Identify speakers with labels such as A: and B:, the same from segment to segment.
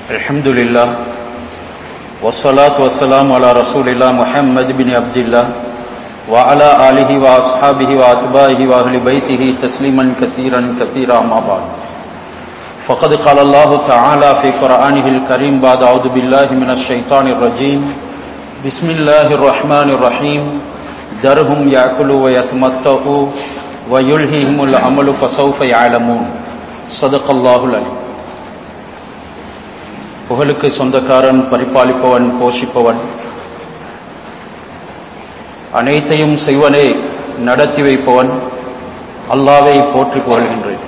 A: الحمد لله والصلاة والسلام على رسول الله محمد بن عبد الله وعلى آله وأصحابه وأتباعه وأهل بيته تسليما كثيرا كثيرا ما بعد فقد قال الله تعالى في قرآنه الكريم بعد أعوذ بالله من الشيطان الرجيم بسم الله الرحمن الرحيم ذرهم يأكلوا ويتمتعوا ويلههم الأمل فسوف يعلمون صدق الله العليم புகழுக்கு சொந்தக்காரன் பரிபாலிப்பவன் போஷிப்பவன் அனைத்தையும் செய்வனே நடத்தி வைப்பவன் அல்லாவை போற்றி புகழ்கின்றேன்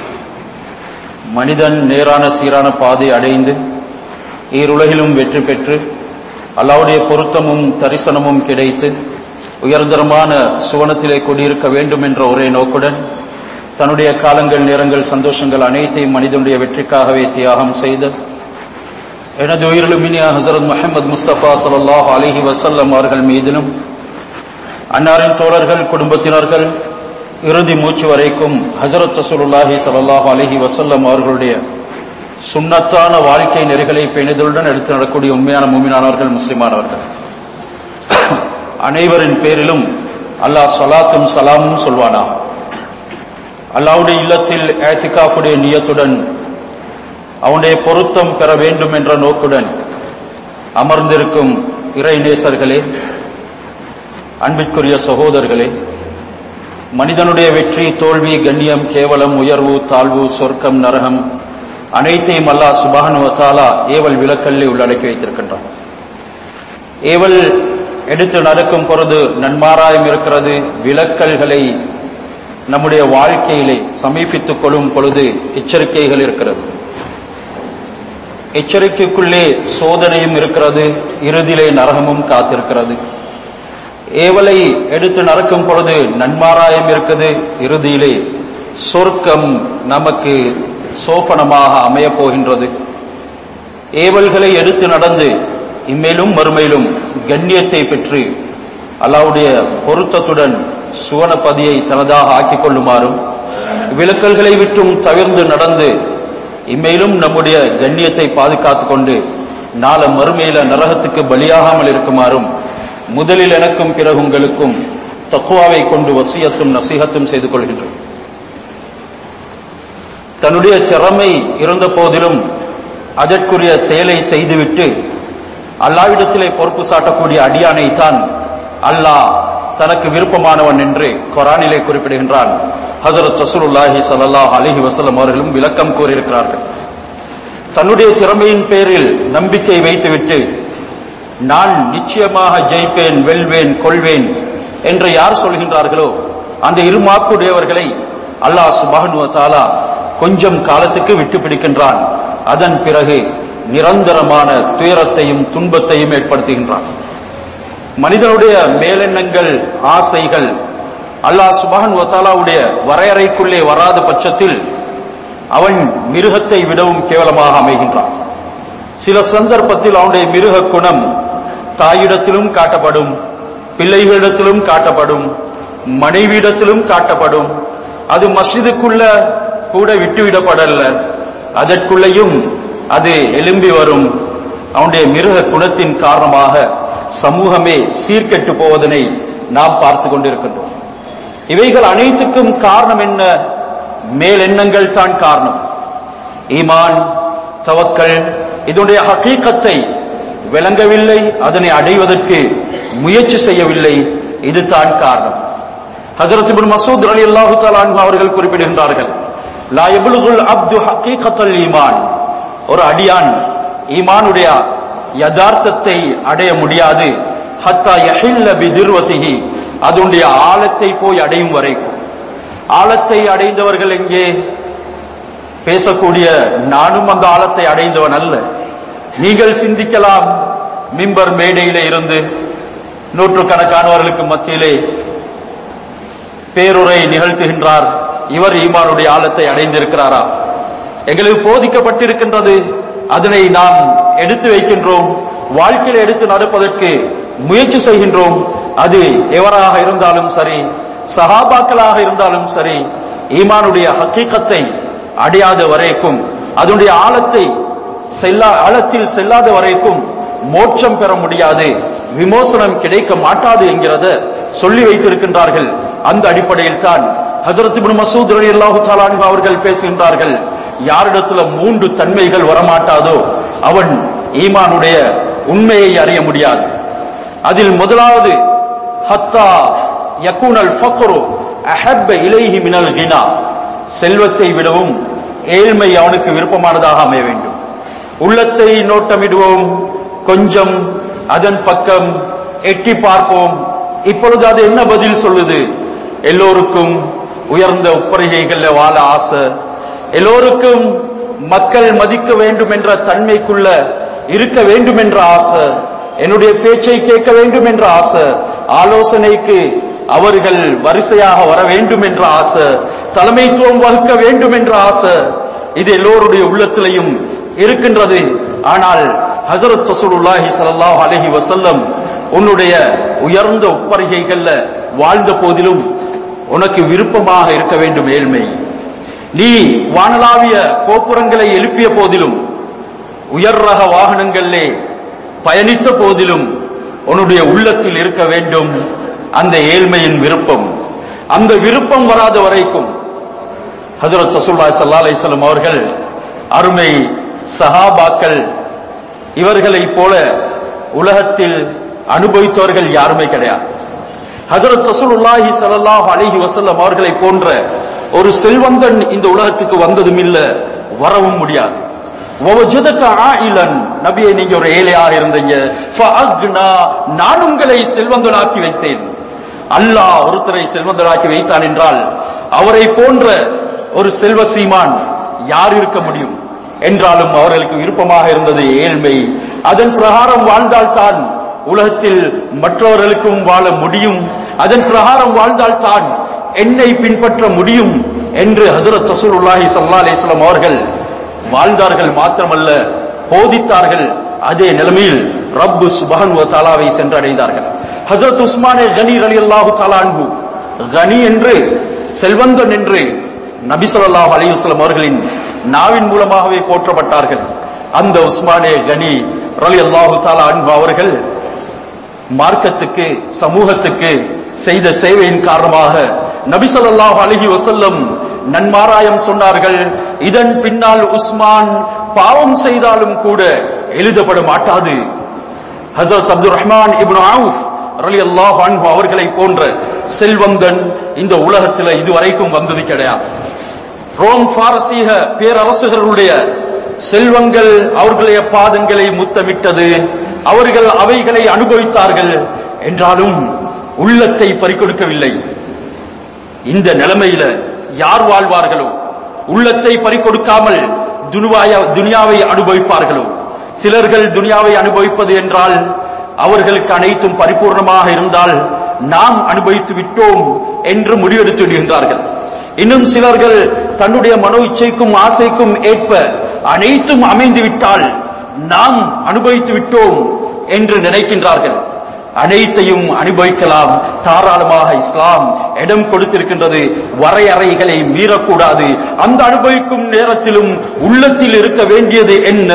A: மனிதன் நேரான சீரான பாதை அடைந்து ஈருலகிலும் வெற்றி பெற்று அல்லாவுடைய பொருத்தமும் தரிசனமும் கிடைத்து உயர்தரமான சுவனத்திலே குடியிருக்க வேண்டும் என்ற ஒரே நோக்குடன் தன்னுடைய காலங்கள் நேரங்கள் சந்தோஷங்கள் அனைத்தையும் மனிதனுடைய வெற்றிக்காகவே தியாகம் செய்து எனது உயிரிலும் இனிய ஹசரத் முஹம்மது முஸ்தபா சல்லாஹ் அலிஹி வசல்லம் அவர்கள் மீதிலும் அன்னாரின் தோழர்கள் குடும்பத்தினர்கள் இறுதி மூச்சு வரைக்கும் ஹசரத் ரசூலுல்லாஹி சல்லாஹ் அலிஹி வசல்லம் அவர்களுடைய சுண்ணத்தான வாழ்க்கை நெறிகளை பேணிதலுடன் எடுத்து நடக்கூடிய உண்மையான மூமினானவர்கள் முஸ்லிமானவர்கள் அனைவரின் பேரிலும் அல்லாஹ் சலாத்தும் சலாமும் சொல்வானா அல்லாவுடைய இல்லத்தில் ஏத்திகாஃபுடைய நியத்துடன் அவனுடைய பொருத்தம் பெற வேண்டும் என்ற நோக்குடன் அமர்ந்திருக்கும் இறை நேசர்களே அன்பிற்குரிய சகோதரர்களே மனிதனுடைய வெற்றி தோல்வி கண்ணியம் கேவலம் உயர்வு தாழ்வு சொர்க்கம் நரகம் அனைத்தையும் அல்லாஹ் சுபானுவத்தாலா ஏவல் விலக்கல்லே உள்ளடக்கி வைத்திருக்கின்றான் ஏவல் எடுத்து நடக்கும் பொழுது நன்மாராயம் இருக்கிறது விலக்கல்களை நம்முடைய வாழ்க்கையிலே சமீபித்துக் கொள்ளும் பொழுது எச்சரிக்கைகள் இருக்கிறது எச்சரிக்கைக்குள்ளே சோதனையும் இருக்கிறது இறுதியிலே நரகமும் காத்திருக்கிறது ஏவலை எடுத்து நடக்கும் பொழுது நன்மாராயம் இருக்குது இறுதியிலே சொர்க்கம் நமக்கு சோபனமாக அமையப் போகின்றது ஏவல்களை எடுத்து நடந்து இம்மேலும் மறுமையிலும் கண்ணியத்தை பெற்று அல்லாவுடைய பொருத்தத்துடன் சுவனப்பதியை தனதாக ஆக்கிக் கொள்ளுமாறும் விலக்கல்களை விட்டும் தவிர்ந்து நடந்து இம்மையிலும் நம்முடைய கண்ணியத்தை பாதுகாத்துக் கொண்டு நாள மறுமையில நரகத்துக்கு பலியாகாமல் இருக்குமாறும் முதலில் எனக்கும் பிறகு உங்களுக்கும் தக்குவாவை கொண்டு வசியத்தும் நசீகத்தும் செய்து கொள்கின்றோம் தன்னுடைய திறமை இருந்த போதிலும் அதற்குரிய செயலை செய்துவிட்டு அல்லாவிடத்திலே பொறுப்பு சாட்டக்கூடிய அடியானை தான் அல்லாஹ் தனக்கு விருப்பமானவன் என்று கொரானிலே குறிப்பிடுகின்றான் ஹசரத் ரசூலுல்லாஹி சல்லாஹ் அலிஹி வசல்லம் அவர்களும் விளக்கம் கூறியிருக்கிறார்கள் தன்னுடைய திறமையின் பேரில் நம்பிக்கை வைத்துவிட்டு நான் நிச்சயமாக ஜெயிப்பேன் வெல்வேன் கொள்வேன் என்று யார் சொல்கின்றார்களோ அந்த இருமாக்குடையவர்களை அல்லாஹ் சுபானு தாலா கொஞ்சம் காலத்துக்கு விட்டு பிடிக்கின்றான் அதன் பிறகு நிரந்தரமான துயரத்தையும் துன்பத்தையும் ஏற்படுத்துகின்றான் மனிதனுடைய மேலெண்ணங்கள் ஆசைகள் அல்லாஹ் சுபஹன் வத்தாலாவுடைய வரையறைக்குள்ளே வராத பட்சத்தில் அவன் மிருகத்தை விடவும் கேவலமாக அமைகின்றான் சில சந்தர்ப்பத்தில் அவனுடைய மிருக குணம் தாயிடத்திலும் காட்டப்படும் பிள்ளைகளிடத்திலும் காட்டப்படும் மனைவியிடத்திலும் காட்டப்படும் அது மஸ்ஜிதுக்குள்ள கூட விட்டுவிடப்படல அதற்குள்ளேயும் அது எழும்பி வரும் அவனுடைய மிருக குணத்தின் காரணமாக சமூகமே சீர்கெட்டு போவதனை நாம் பார்த்து கொண்டிருக்கின்றோம் இவைகள் அனைத்துக்கும் காரணம் என்ன மேலெண்ணங்கள் தான் காரணம் ஈமான் தவக்கல் இதனுடைய ஹக்கீக்கத்தை விளங்கவில்லை அதனை அடைவதற்கு முயற்சி செய்யவில்லை இதுதான் காரணம் ஹசரத் இபின் மசூத் அலி அல்லாஹு தலான் அவர்கள் குறிப்பிடுகின்றார்கள் லா எபுலுகுல் அப்து ஹக்கீகத்தல் ஈமான் ஒரு அடியான் ஈமானுடைய யதார்த்தத்தை அடைய முடியாது ஹத்தா யஹில்ல பிதிர்வதிஹி அதனுடைய ஆழத்தை போய் அடையும் வரைக்கும் ஆழத்தை அடைந்தவர்கள் எங்கே பேசக்கூடிய நானும் அந்த ஆழத்தை அடைந்தவன் அல்ல நீங்கள் சிந்திக்கலாம் மிம்பர் மேடையில இருந்து நூற்றுக்கணக்கானவர்களுக்கு மத்தியிலே பேருரை நிகழ்த்துகின்றார் இவர் ஈமானுடைய ஆழத்தை அடைந்திருக்கிறாரா எங்களுக்கு போதிக்கப்பட்டிருக்கின்றது அதனை நாம் எடுத்து வைக்கின்றோம் வாழ்க்கையில் எடுத்து நடப்பதற்கு முயற்சி செய்கின்றோம் அது எவராக இருந்தாலும் சரி சகாபாக்களாக இருந்தாலும் சரி ஈமானுடைய ஹக்கீக்கத்தை அடையாத வரைக்கும் அதனுடைய ஆழத்தை செல்லா ஆழத்தில் செல்லாத வரைக்கும் மோட்சம் பெற முடியாது விமோசனம் கிடைக்க மாட்டாது என்கிறத சொல்லி வைத்திருக்கின்றார்கள் அந்த அடிப்படையில் தான் ஹசரத் இப்னு மசூத் ரலியல்லாஹு தஆலா அன்ஹு அவர்கள் பேசுகின்றார்கள் யாரிடத்துல மூன்று தன்மைகள் வரமாட்டாதோ அவன் ஈமானுடைய உண்மையை அறிய முடியாது அதில் முதலாவது ஹத்தா யகுனல் ஃபக்ரு அஹப்ப இலைஹி மினல் கினா செல்வத்தை விடவும் ஏழ்மை அவனுக்கு விருப்பமானதாக அமைய வேண்டும் உள்ளத்தை நோட்டமிடுவோம் கொஞ்சம் அதன் பக்கம் எட்டி பார்ப்போம் இப்பொழுது அது என்ன பதில் சொல்லுது எல்லோருக்கும் உயர்ந்த உப்பரிகைகள்ல வாழ ஆசை எல்லோருக்கும் மக்கள் மதிக்க வேண்டும் என்ற தன்மைக்குள்ள இருக்க வேண்டும் என்ற ஆசை என்னுடைய பேச்சை கேட்க வேண்டும் என்ற ஆசை ஆலோசனைக்கு அவர்கள் வரிசையாக வர வேண்டும் என்ற ஆசை தலைமைத்துவம் வகுக்க வேண்டும் என்ற ஆசை இது எல்லோருடைய உள்ளத்திலையும் இருக்கின்றது ஆனால் ஹசரத் ரசூலுல்லாஹி ஸல்லல்லாஹு அலைஹி வஸல்லம் உன்னுடைய உயர்ந்த உப்பரிகைகள்ல வாழ்ந்த போதிலும் உனக்கு விருப்பமாக இருக்க வேண்டும் ஏழ்மை நீ வானளாவிய கோபுரங்களை எழுப்பிய போதிலும் உயர் ரக வாகனங்களிலே பயணித்த போதிலும் உன்னுடைய உள்ளத்தில் இருக்க வேண்டும் அந்த ஏழ்மையின் விருப்பம் அந்த விருப்பம் வராத வரைக்கும் ஹஜரத் ரசூலுல்லாஹி ஸல்லல்லாஹு அலைஹி வஸல்லம் அவர்கள் அருமை சஹாபாக்கள் இவர்களைப் போல உலகத்தில் அனுபவித்தவர்கள் யாருமே கிடையாது ஹஜரத் ரசூலுல்லாஹி ஸல்லல்லாஹு அலைஹி வஸல்லம் அவர்களை போன்ற ஒரு செல்வந்தன் இந்த உலகத்துக்கு வந்ததும் இல்ல வரவும் முடியாது வவஜதக ஆயிலன் நபியை நீங்க ஒரு ஏழையாக இருந்தீங்க ஃபஅக்னா நான் உங்களை செல்வந்தனாக்கி வைத்தேன் அல்லாஹ் ஒருத்தரை செல்வந்தனாக்கி வைத்தான் என்றால் அவரை போன்ற ஒரு செல்வ சீமான் யார் இருக்க முடியும் என்றாலும் அவர்களுக்கு விருப்பமாக இருந்தது ஏழ்மை அதன் பிரகாரம் வாழ்ந்தால்தான் உலகத்தில் மற்றவர்களுக்கும் வாழ முடியும் அதன் பிரகாரம் வாழ்ந்தால்தான் என்னை பின்பற்ற முடியும் என்று ஹசரத் ரசூலுல்லாஹி ஸல்லல்லாஹு அலைஹி வஸல்லம் அவர்கள் வாழ்ந்தார்கள் மாத்திரமல்ல போதித்தார்கள் அதே நிலைமையில் ரப்பு சுபஹன் வ தஆலாவை சென்றடைந்தார்கள் ஹஜரத் உஸ்மானே கனி ரலியல்லாஹு தஆலா அன்ஹு கனி என்று செல்வந்தன் என்று நபி ஸல்லல்லாஹு அலைஹி வஸல்லம் அவர்களின் நாவின் மூலமாகவே போற்றப்பட்டார்கள் அந்த உஸ்மானே கனி ரலியல்லாஹு தஆலா அன்ஹு அவர்கள் மார்க்கத்துக்கு சமூகத்துக்கு செய்த சேவையின் காரணமாக நபி ஸல்லல்லாஹு அலைஹி வஸல்லம் நன்மாராயம் சொன்னார்கள் இதன் பின்னால் உஸ்மான் பாவம் செய்தாலும் கூட எழுதப்பட மாட்டாது ஹஜரத் அப்துல் ரஹ்மான் இப்னு அவுஃப் ரலியல்லாஹு அன்ஹு அவர்களை போன்ற செல்வந்தன் இந்த உலகத்தில் இதுவரைக்கும் வந்தது கிடையாது ரோம் பாரசீக பேரரசுகளுடைய செல்வங்கள் அவர்களுடைய பாதங்களை முத்தமிட்டது அவர்கள் அவைகளை அனுபவித்தார்கள் என்றாலும் உள்ளத்தை பறிக்கொடுக்கவில்லை இந்த நிலைமையில யார் வாழ்வார்களோ உள்ளத்தை பறிக்கொடுக்காமல் துனுவாய துனியாவை அனுபவிப்பார்களோ சிலர்கள் துனியாவை அனுபவிப்பது என்றால் அவர்களுக்கு அனைத்தும் பரிபூர்ணமாக இருந்தால் நாம் அனுபவித்து விட்டோம் என்று முடிவெடுத்து விடுகின்றார்கள் இன்னும் சிலர்கள் தன்னுடைய மனோ இச்சைக்கும் ஆசைக்கும் ஏற்ப அனைத்தும் அமைந்து விட்டால் நாம் அனுபவித்து விட்டோம் என்று நினைக்கின்றார்கள் அனைத்தையும் அனுபவிக்கலாம் தாராளமாக இஸ்லாம் இடம் கொடுத்திருக்கின்றது வரையறைகளை மீறக்கூடாது அந்த அனுபவிக்கும் நேரத்திலும் உள்ளத்தில் இருக்க வேண்டியது என்ன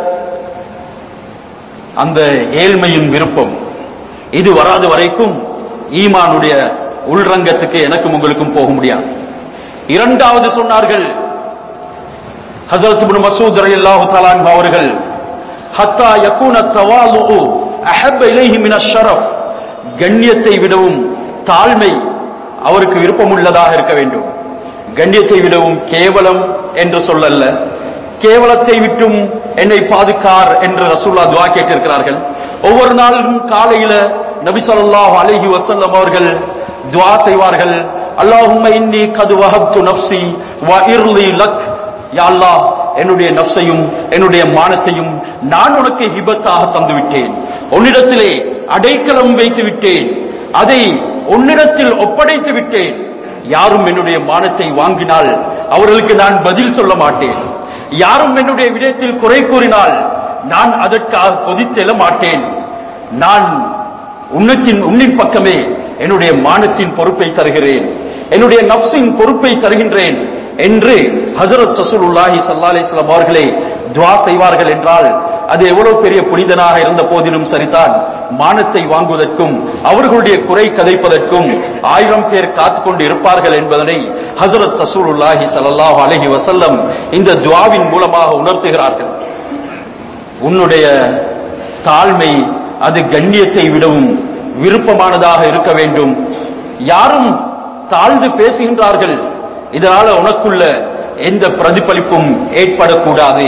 A: அந்த ஏழ்மையின் விருப்பம் இது வராத வரைக்கும் ஈமானுடைய உள்ரங்கத்துக்கு எனக்கும் உங்களுக்கும் போக முடியாது இரண்டாவது சொன்னார்கள் ஹசரத் இப்னு மசூத் ரலியல்லாஹு தஆலா அன்ஹு அவர்கள் ஹத்தா யகூன தவாலுஉ அஹப்ப இலைஹி மின ஷரஃப் கண்ணியத்தை விடவும் தாழ்மை அவருக்கு விருப்பமுள்ளதாக இருக்க வேண்டும் கண்ணியத்தை விடவும் கேவலம் என்று சொல்லல்ல கேவலத்தை விட்டும் என்னை பாதுகார் என்று ரசூல்லா துவா கேட்டிருக்கிறார்கள் ஒவ்வொரு நாளும் காலையில நபி ஸல்லல்லாஹு அலைஹி வஸல்லம் அவர்கள் துவா செய்வார்கள் அல்லாஹும்ம இன்னி கது வஹப்து நப்சி வ இர்லி லக் யா அல்லாஹ் என்னுடைய நப்சையும் என்னுடைய மானத்தையும் நான் உனக்கு ஹிபத்தாக தந்து விட்டேன் உன்னிடத்திலே அடைக்கலம் வைத்து விட்டேன் அதை உன்னிடத்தில் ஒப்படைத்து விட்டேன் யாரும் என்னுடைய மானத்தை வாங்கினால் அவர்களுக்கு நான் பதில் சொல்ல மாட்டேன் யாரும் என்னுடைய விடயத்தில் குறை கூறினால் நான் அதற்காக கொதித்தெழ மாட்டேன் நான் உன்னத்தின் உன்னின் பக்கமே என்னுடைய மானத்தின் பொறுப்பை தருகிறேன் என்னுடைய நப்சின் பொறுப்பை தருகின்றேன் என்று ஹஜரத் ரசூலுல்லாஹி ஸல்லல்லாஹு அலைஹி வஸல்லம் அவர்களே துவா செய்வார்கள் என்றால் அது எவ்வளவு பெரிய புனிதனாக இருந்த போதிலும் சரிதான் மானத்தை வாங்குவதற்கும் அவர்களுடைய குறை கதைப்பதற்கும் ஆயிரம் பேர் காத்துக்கொண்டு இருப்பார்கள் என்பதனை ஹசரத் ரசூலுல்லாஹி ஸல்லல்லாஹு அலைஹி வஸல்லம் இந்த துவாவின் மூலமாக உணர்த்துகிறார்கள் உன்னுடைய தாழ்மை அது கண்ணியத்தை விடவும் விருப்பமானதாக இருக்க வேண்டும் யாரும் தாழ்ந்து பேசுகின்றார்கள் இதனால உனக்குள்ள எந்த பிரதிபலிப்பும் ஏற்படக்கூடாது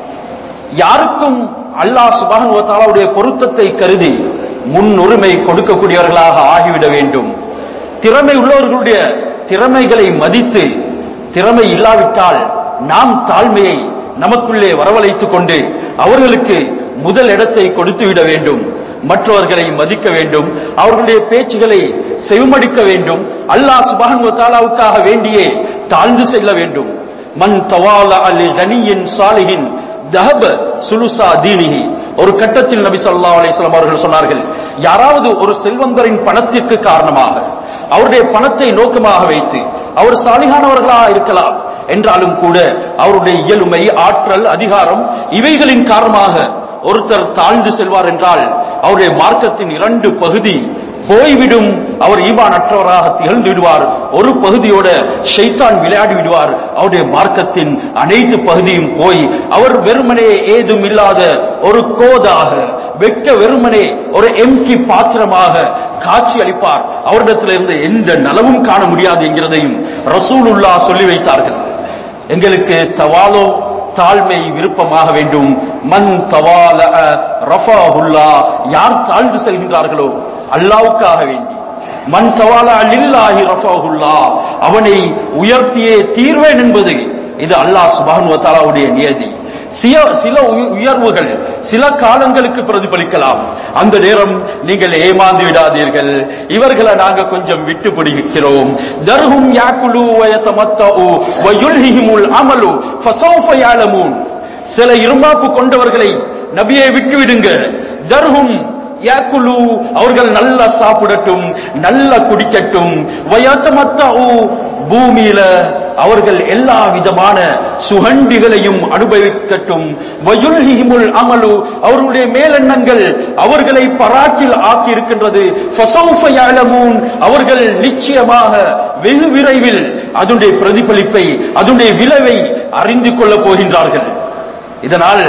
A: யாருக்கும் அல்லாஹ் சுபான் தாலாவுடைய பொருத்தத்தை கருதி முன்னுரிமை கொடுக்கக்கூடியவர்களாக ஆகிவிட வேண்டும் திறமை உள்ளவர்களுடைய திறமைகளை மதித்து திறமை இல்லாவிட்டால் நாம் தாழ்மையை நமக்குள்ளே வரவழைத்துக் கொண்டு அவர்களுக்கு முதல் இடத்தை கொடுத்து விட வேண்டும் மற்றவர்களை மதிக்க வேண்டும் அவர்களுடைய பேச்சுகளை செவிமடிக்க வேண்டும் அல்லாஹ் சுபான் தாலாவுக்காக வேண்டியே தாழ்ந்து செல்ல வேண்டும் மன் தவால அலி கனியின் சாலிகின் தஹப சுலுசா தீனிஹி ஒரு கட்டத்தில் நபி ஸல்லல்லாஹு அலைஹி வஸல்லம் அவர்கள் சொன்னார்கள் யாராவது ஒரு செல்வந்தரின் பணத்திற்கு காரணமாக அவருடைய பணத்தை நோக்கமாக வைத்து அவர் சாலிகானவர்களாக இருக்கலாம் என்றாலும் கூட அவருடைய இயலுமை ஆற்றல் அதிகாரம் இவைகளின் காரணமாக ஒருத்தர் தாழ்ந்து செல்வார் என்றால் அவருடைய மார்க்கத்தின் இரண்டு பகுதி போய்விடும் அவர் ஈமான் அற்றவராக திகழ்ந்து விடுவார் ஒரு பகுதியோட ஷைத்தான் விளையாடி விடுவார் அவருடைய மார்க்கத்தின் அனைத்து பகுதியும் போய் அவர் வெறுமனே ஏதும் இல்லாத ஒரு கோதாக வெக்க வெறுமனே ஒரு எம்கி பாத்திரமாக காட்சி அளிப்பார் அவரிடத்திலிருந்து எந்த நலவும் காண முடியாது என்கிறதையும் ரசூலுல்லா சொல்லி வைத்தார்கள் எங்களுக்கு தவாலோ தாழ்மை விருப்பமாக வேண்டும் மன் தவால ரஃபாஹுல்லா யார் தாழ்ந்து செல்கின்றார்களோ அல்லாவுக்காக வேண்டி மன் தவால அலில்லாஹி ரஃபாஹுல்லா அவனை உயர்த்தியே தீர்வேன் என்பது இது அல்லாஹ் சுபானு தாலாவுடைய நியதி சில சில உய- உயர்வுகள் சில காலங்களுக்கு பிரதிபலிக்கலாம் அந்த நேரம் நீங்கள் ஏமாந்து விடாதீர்கள் இவர்களை நாங்க கொஞ்சம் விட்டு பிடிக்கிறோம் தர்ஹும் யாக்குலு வயதமத்தஉ வயுல்ஹிஹிமுல் அமலு ஃபஸௌஃப யாலமூன் சில இருமாப்பு கொண்டவர்களை நபியை விட்டு விடுங்க தர்ஹும் யாக்குலு அவர்கள் நல்லா சாப்பிடட்டும் நல்லா குடிக்கட்டும் வயதமத்தஉ பூமியில அவர்கள் எல்லா விதமான சுகண்டிகளையும் அனுபவிக்கட்டும் வயுல்ஹிமுல் அமலு அவர்களுடைய மேலெண்ணங்கள் அவர்களை பராக்கில் ஆக்கி இருக்கின்றது ஃபஸௌஃப யஅலமூன் அவர்கள் நிச்சயமாக வெகு விரைவில் அதனுடைய பிரதிபலிப்பை அதனுடைய விளைவை அறிந்து கொள்ளப் போகின்றார்கள் இதனால்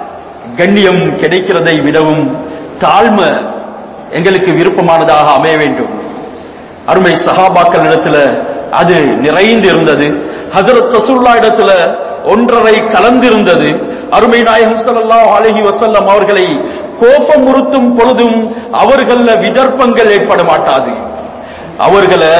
A: கண்ணியம் கிடைக்கிறதை விடவும் தாழ்மை எங்களுக்கு விருப்பமானதாக அமைய வேண்டும் அருமை சஹாபாக்கள் இடத்துல அது நிறைந்து இருந்தது ஹஜரத் ரசூல்லா இடத்துல ஒன்றரை கலந்திருந்தது அருமை நாயகம் ஸல்லல்லாஹு அலைஹி வஸல்லம் அவர்களை கோபமுறுத்தும் பொழுதும் அவர்கள விதர்ப்பங்கள் ஏற்பட மாட்டாது அவர்களை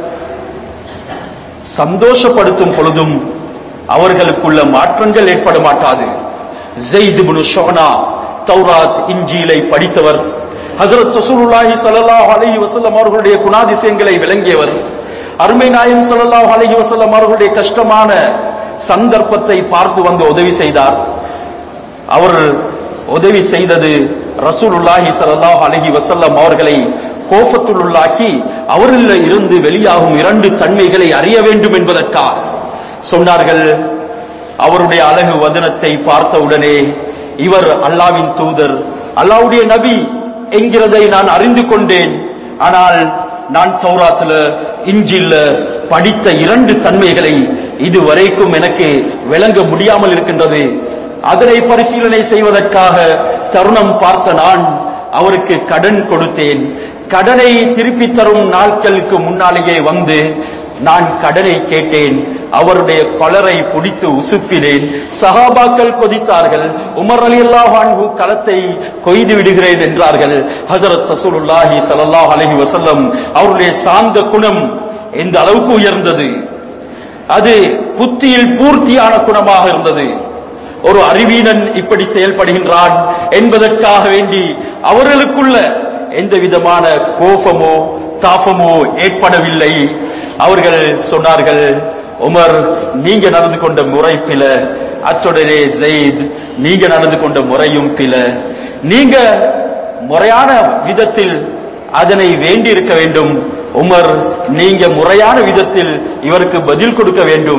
A: சந்தோஷப்படுத்தும் பொழுதும் அவர்களுக்குள்ள மாற்றங்கள் ஏற்பட மாட்டாது ஜெயித் இப்னு ஷோனா தௌராத் இஞ்சிலை படித்தவர் ஹஜரத் ரசூலுல்லாஹி ஸல்லல்லாஹு அலைஹி வஸல்லம் அவர்களுடைய குணாதிசயங்களை விளங்கியவர் அருமை நாயம் ஸல்லல்லாஹு அலைஹி வஸல்லம் அவர்களுடைய கஷ்டமான சந்தர்ப்பத்தை பார்த்து வந்து உதவி செய்தார் அவர் உதவி செய்தது ரசூலுல்லாஹி ஸல்லல்லாஹு அலைஹி வஸல்லம் அவர்களை கோபத்தில் உள்ளாக்கி அவரில் இருந்து வெளியாகும் இரண்டு தன்மைகளை அறிய வேண்டும் என்பதற்காக சொன்னார்கள் அவருடைய அழகு வதனத்தை பார்த்தவுடனே இவர் அல்லாவின் தூதர் அல்லாவுடைய நபி என்கிறதை நான் அறிந்து கொண்டேன் ஆனால் நான் தௌராத்துல இஞ்சில்ல படித்த இரண்டு தன்மைகளை இதுவரைக்கும் எனக்கு விளங்க முடியாமல் இருக்கின்றது அதனை பரிசீலனை செய்வதற்காக தருணம் பார்த்த நான் அவருக்கு கடன் கொடுத்தேன் கடனை திருப்பி தரும் நாட்களுக்கு முன்னாலேயே வந்து நான் கடனை கேட்டேன் அவருடைய கொலரை பிடித்து உசுப்பினேன் சஹாபாக்கள் கொதித்தார்கள் உமர் அலி அல்லாஹான்ஹு களத்தை கொய்து விடுகிறேன் என்றார்கள் ஹஜரத் ரசூலுல்லாஹி ஸல்லல்லாஹு அலைஹி வஸல்லம் அவருடைய சாந்த குணம் எந்த அளவுக்கு உயர்ந்தது அது புத்தியில் பூர்த்தியான குணமாக இருந்தது ஒரு அறிவீனன் இப்படி செயல்படுகின்றான் என்பதற்காக வேண்டி அவர்களுக்குள்ள எந்த விதமான கோபமோ தாபமோ ஏற்படவில்லை அவர்கள் சொன்னார்கள் உமர் நீங்க நடந்து கொண்ட முறை பில அத்துடனே ஜெயித் நீங்க நடந்து கொண்ட முறையும் பில நீங்க முறையான விதத்தில் அதனை வேண்டி இருக்க வேண்டும் உமர் நீங்க முறையான விதத்தில் இவருக்கு பதில் கொடுக்க வேண்டும்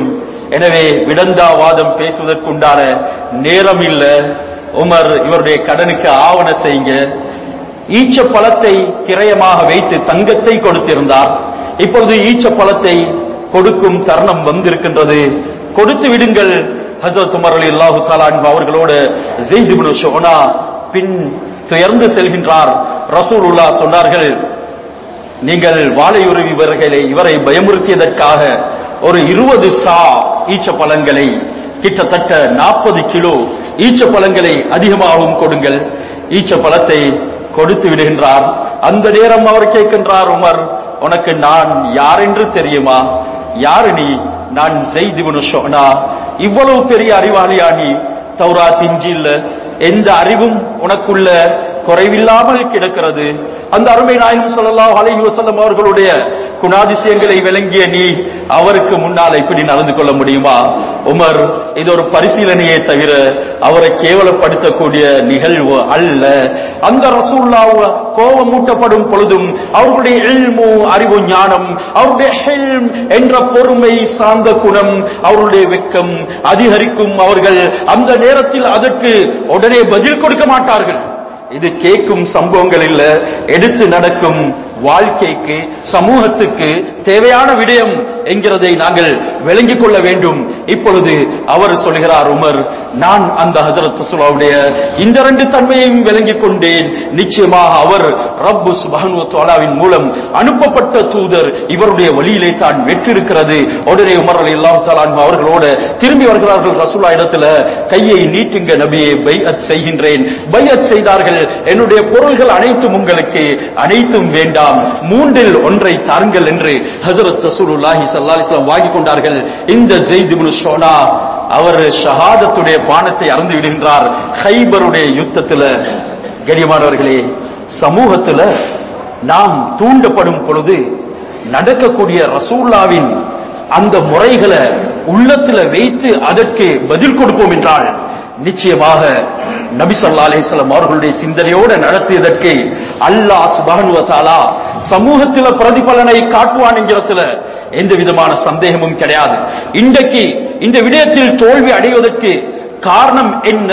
A: எனவே விடந்தாவாதம் பேசுவதற்குண்டான நேரம் இல்ல உமர் இவருடைய கடனுக்கு ஆவண செய்யுங்க ஈச்ச பழத்தை கிரயமாக வைத்து தங்கத்தை கொடுத்திருந்தார் இப்பொழுது ஈச்ச பழத்தை கொடுக்கும் தருணம் வந்திருக்கின்றது கொடுத்து விடுங்கள் ஹசரத் உமர் அலி அல்லாஹு தாலான் அவர்களோடு ஜெயித் இப்னு ஷோனா பின் துயர்ந்து செல்கின்றார் ரசூலுல்லா சொன்னார்கள் நீங்கள் வாழையுருவி இவர்களை இவரை பயமுறுத்தியதற்காக ஒரு இருபது சா ஈச்ச பழங்களை கிட்டத்தட்ட நாற்பது கிலோ ஈச்ச பழங்களை அதிகமாகவும் கொடுங்கள் ஈச்ச பழத்தை கொடுத்து விடுகின்றார் அந்த நேரம் அவர் கேட்கின்றார் உமர் உனக்கு நான் யார் என்று தெரியுமா யாரு நீ நான் செய்திவனு ஷோனா இவ்வளவு பெரிய அறிவாளியா நீ தௌராத் இஞ்சில்ல எந்த அறிவும் உனக்குள்ள குறைவில்லாமல் கிடக்கிறது அந்த அருமை நாயகம் ஸல்லல்லாஹு அலைஹி வஸல்லம் அவர்களுடைய குணாதிசயங்களை விளங்கிய நீ அவருக்கு முன்னால் இப்படி நடந்து கொள்ள முடியுமா உமர் இது ஒரு பரிசீலனையே தவிர அவரை கேவலப்படுத்தக்கூடிய நிகழ்வு அல்ல அந்த ரசூல்லா கோபம் மூட்டப்படும் பொழுதும் அவர்களுடைய இல்மு அறிவு ஞானம் அவருடைய ஹில்ம் என்ற பொறுமை சார்ந்த குணம் அவருடைய வெக்கம் அதிகரிக்கும் அவர்கள் அந்த நேரத்தில் அதற்கு உடனே பதில் கொடுக்க மாட்டார்கள் இது கேட்கும் சம்பவங்கள் இல்ல எடுத்து நடக்கும் வாழ்க்கைக்கு சமூகத்துக்கு தேவையான விடயம் என்கிறதை நாங்கள் விளங்கிக் கொள்ள வேண்டும் இப்பொழுது அவர் சொல்கிறார் உமர் நான் அந்த ஹசரத் ரசூலுல்லாவுடைய இந்த ரெண்டு தன்மையையும் விளங்கிக் கொண்டேன் நிச்சயமாக அவர் ரப்பு சுபஹானு தஆலாவின் மூலம் அனுப்பப்பட்ட தூதர் இவருடைய வழியிலே தான் வெற்றிருக்கிறது உடனே உமர் அலி அல்லாஹ் அவர்களோடு திரும்பி வருகிறார்கள் ரசூலா இடத்துல கையை நீட்டுங்க நபியை பைஅத் செய்கின்றேன் பைஅத் செய்தார்கள் என்னுடைய பொருள்கள் அனைத்தும் உங்களுக்கு அனைத்தும் வேண்டாம் மூன்றில் ஒன்றை தாருங்கள் என்று ஹஜரத் ரசூலுல்லாஹி ஸல்லல்லாஹு அலைஹி வஸல்லம் வாங்கிக் கொண்டார்கள் இந்த ஜெயித் இப்னு ஷோனா அவர் ஷஹாதத்துடைய பானத்தை அறந்து விடுகின்றார் ஹைபருடைய யுத்தத்துல கண்ணியமானவர்களே சமூகத்துல நாம் தூண்டப்படும் பொழுது நடக்கக்கூடிய ரசூல்லாவின் அந்த முறைகளை உள்ளத்துல வைத்து அதற்கு பதில் கொடுப்போம் என்றால் நிச்சயமாக நபி ஸல்லல்லாஹு அலைஹி வஸல்லம் அவர்களுடைய சிந்தனையோடு நடத்தியதற்கு அல்லாஹ் சுப்ஹானஹு வ தஆலா சமூகத்தில பிரதிபலனை காட்டுவான் என்கிறதுல எந்த விதமான சந்தேகமும் கிடையாது இன்றைக்கு இந்த விடயத்தில் தோல்வி அடைவதற்கு காரணம் என்ன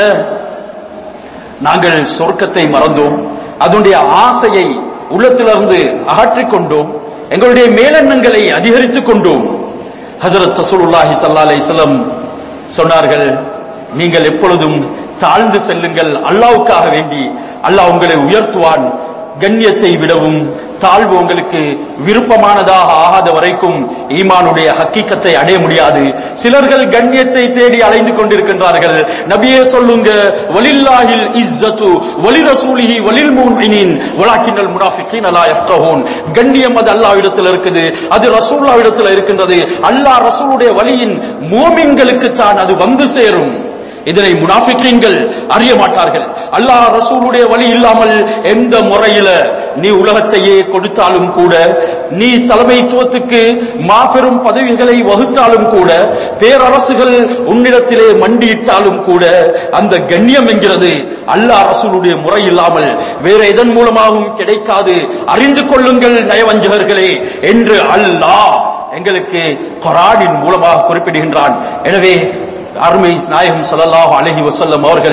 A: நாங்கள் சொர்க்கத்தை மறந்தோம் அதனுடைய ஆசையை உள்ளத்திலிருந்து அகற்றிக் கொண்டோம் எங்களுடைய மேலெண்ணங்களை அதிகரித்துக் கொண்டோம் ஹஜரத் ரசூலுல்லாஹி ஸல்லல்லாஹு அலைஹி வஸல்லம் சொன்னார்கள் நீங்கள் எப்பொழுதும் தாழ்ந்து செல்லுங்கள் அல்லாவுக்காக வேண்டி அல்லாஹ் உங்களை உயர்த்துவான் கண்ணியத்தை விடவும் தாழ்வு உங்களுக்கு விருப்பமானதாக ஆகாத வரைக்கும் ஈமானுடைய ஹக்கீக்கத்தை அடைய முடியாது சிலர்கள் கண்ணியத்தை தேடி அலைந்து கொண்டிருக்கின்றார்கள் நபியே சொல்லுங்க வலில்லாஹில் இஸ்ஸத்து வலி ரசூலிஹி வலில் முஃமினீன் வலாக்கின்னல் முனாஃபிகீன் லா யஃகஹூன் கண்ணியம் அது அல்லாஹ்விடத்தில் இருக்குது அது ரசூலுல்லாஹ்விடத்தில் இருக்கின்றது அல்லாஹ் ரசூலுடைய வழியின் மூமின்களுக்கு தான் அது வந்து சேரும் இதனை முனாஃபிக்கீன்கள் அறிய மாட்டார்கள் அல்லாஹ் ரசூலுடைய வழி இல்லாமல் எந்த முறையில நீ உலகத்தையே கொடுத்தாலும் கூட நீ தலைமைத்துவத்துக்கு மாபெரும் பதவிகளை வகுத்தாலும் கூட பேரரசுகள் உன்னிடத்திலே மண்டியிட்டாலும் கூட அந்த கண்ணியம் என்கிறது அல்லாஹ் ரசூலுடைய முறை இல்லாமல் வேற எதன் மூலமாகவும் கிடைக்காது அறிந்து கொள்ளுங்கள் நயவஞ்சகர்களே என்று அல்லாஹ் எங்களுக்கு கொரானின் மூலமாக குறிப்பிடுகின்றான் எனவே அருமை நாயகம் ஸல்லல்லாஹு அலைஹி வஸல்லம் அவர்கள்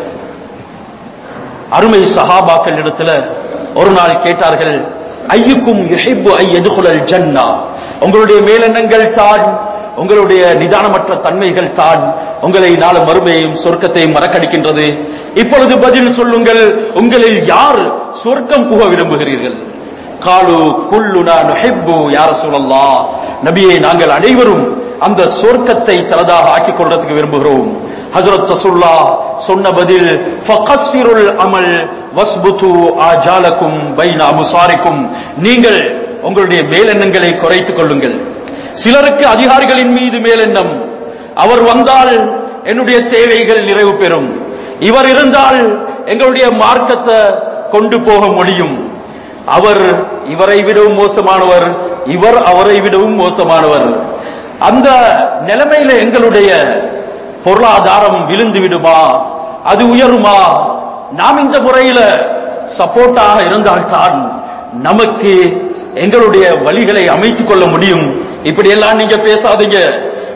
A: அருமை சஹாபாக்கள் இடத்துல ஒரு நாள் கேட்டார்கள் ஐயுக்கும் யுஹிப்பு ஐ எதுகுலல் ஜன்னா உங்களுடைய மேலெண்ணங்கள் தான் உங்களுடைய நிதானமற்ற தன்மைகள் தான் உங்களை நாள மறுமையும் சொர்க்கத்தையும் மறக்கடிக்கின்றது இப்பொழுது பதில் சொல்லுங்கள் உங்களில் யார் சொர்க்கம் புக விரும்புகிறீர்கள் காலு குல்லுனா நுஹிப்பு யார சொல்லல்லா நபியை நாங்கள் அனைவரும் அந்த சொர்க்கத்தை தனதாக ஆக்கிக் கொள்றதுக்கு விரும்புகிறோம் ஹஜரத் ரசூல்லா சொன்ன பதில் ஃபகஸ்ஸிருல் அமல் வஸ்புது ஆஜாலக்கும் பைன அமுசாரிக்கும் நீங்கள் உங்களுடைய மேலெண்ணங்களை குறைத்துக் கொள்ளுங்கள் சிலருக்கு அதிகாரிகளின் மீது மேலெண்ணம் அவர் வந்தால் என்னுடைய தேவைகள் நிறைவு பெறும் இவர் இருந்தால் எங்களுடைய மார்க்கத்தை கொண்டு போக முடியும் அவர் இவரை விடவும் மோசமானவர் இவர் அவரை விடவும் மோசமானவர் அந்த நிலைமையில எங்களுடைய பொருளாதாரம் விழுந்து விடுமா அது உயருமா நாம் இந்த முறையில சப்போர்ட்டாக இருந்தால்தான் நமக்கு எங்களுடைய வழிகளை அமைத்துக் கொள்ள முடியும் இப்படி எல்லாம் நீங்க பேசாதீங்க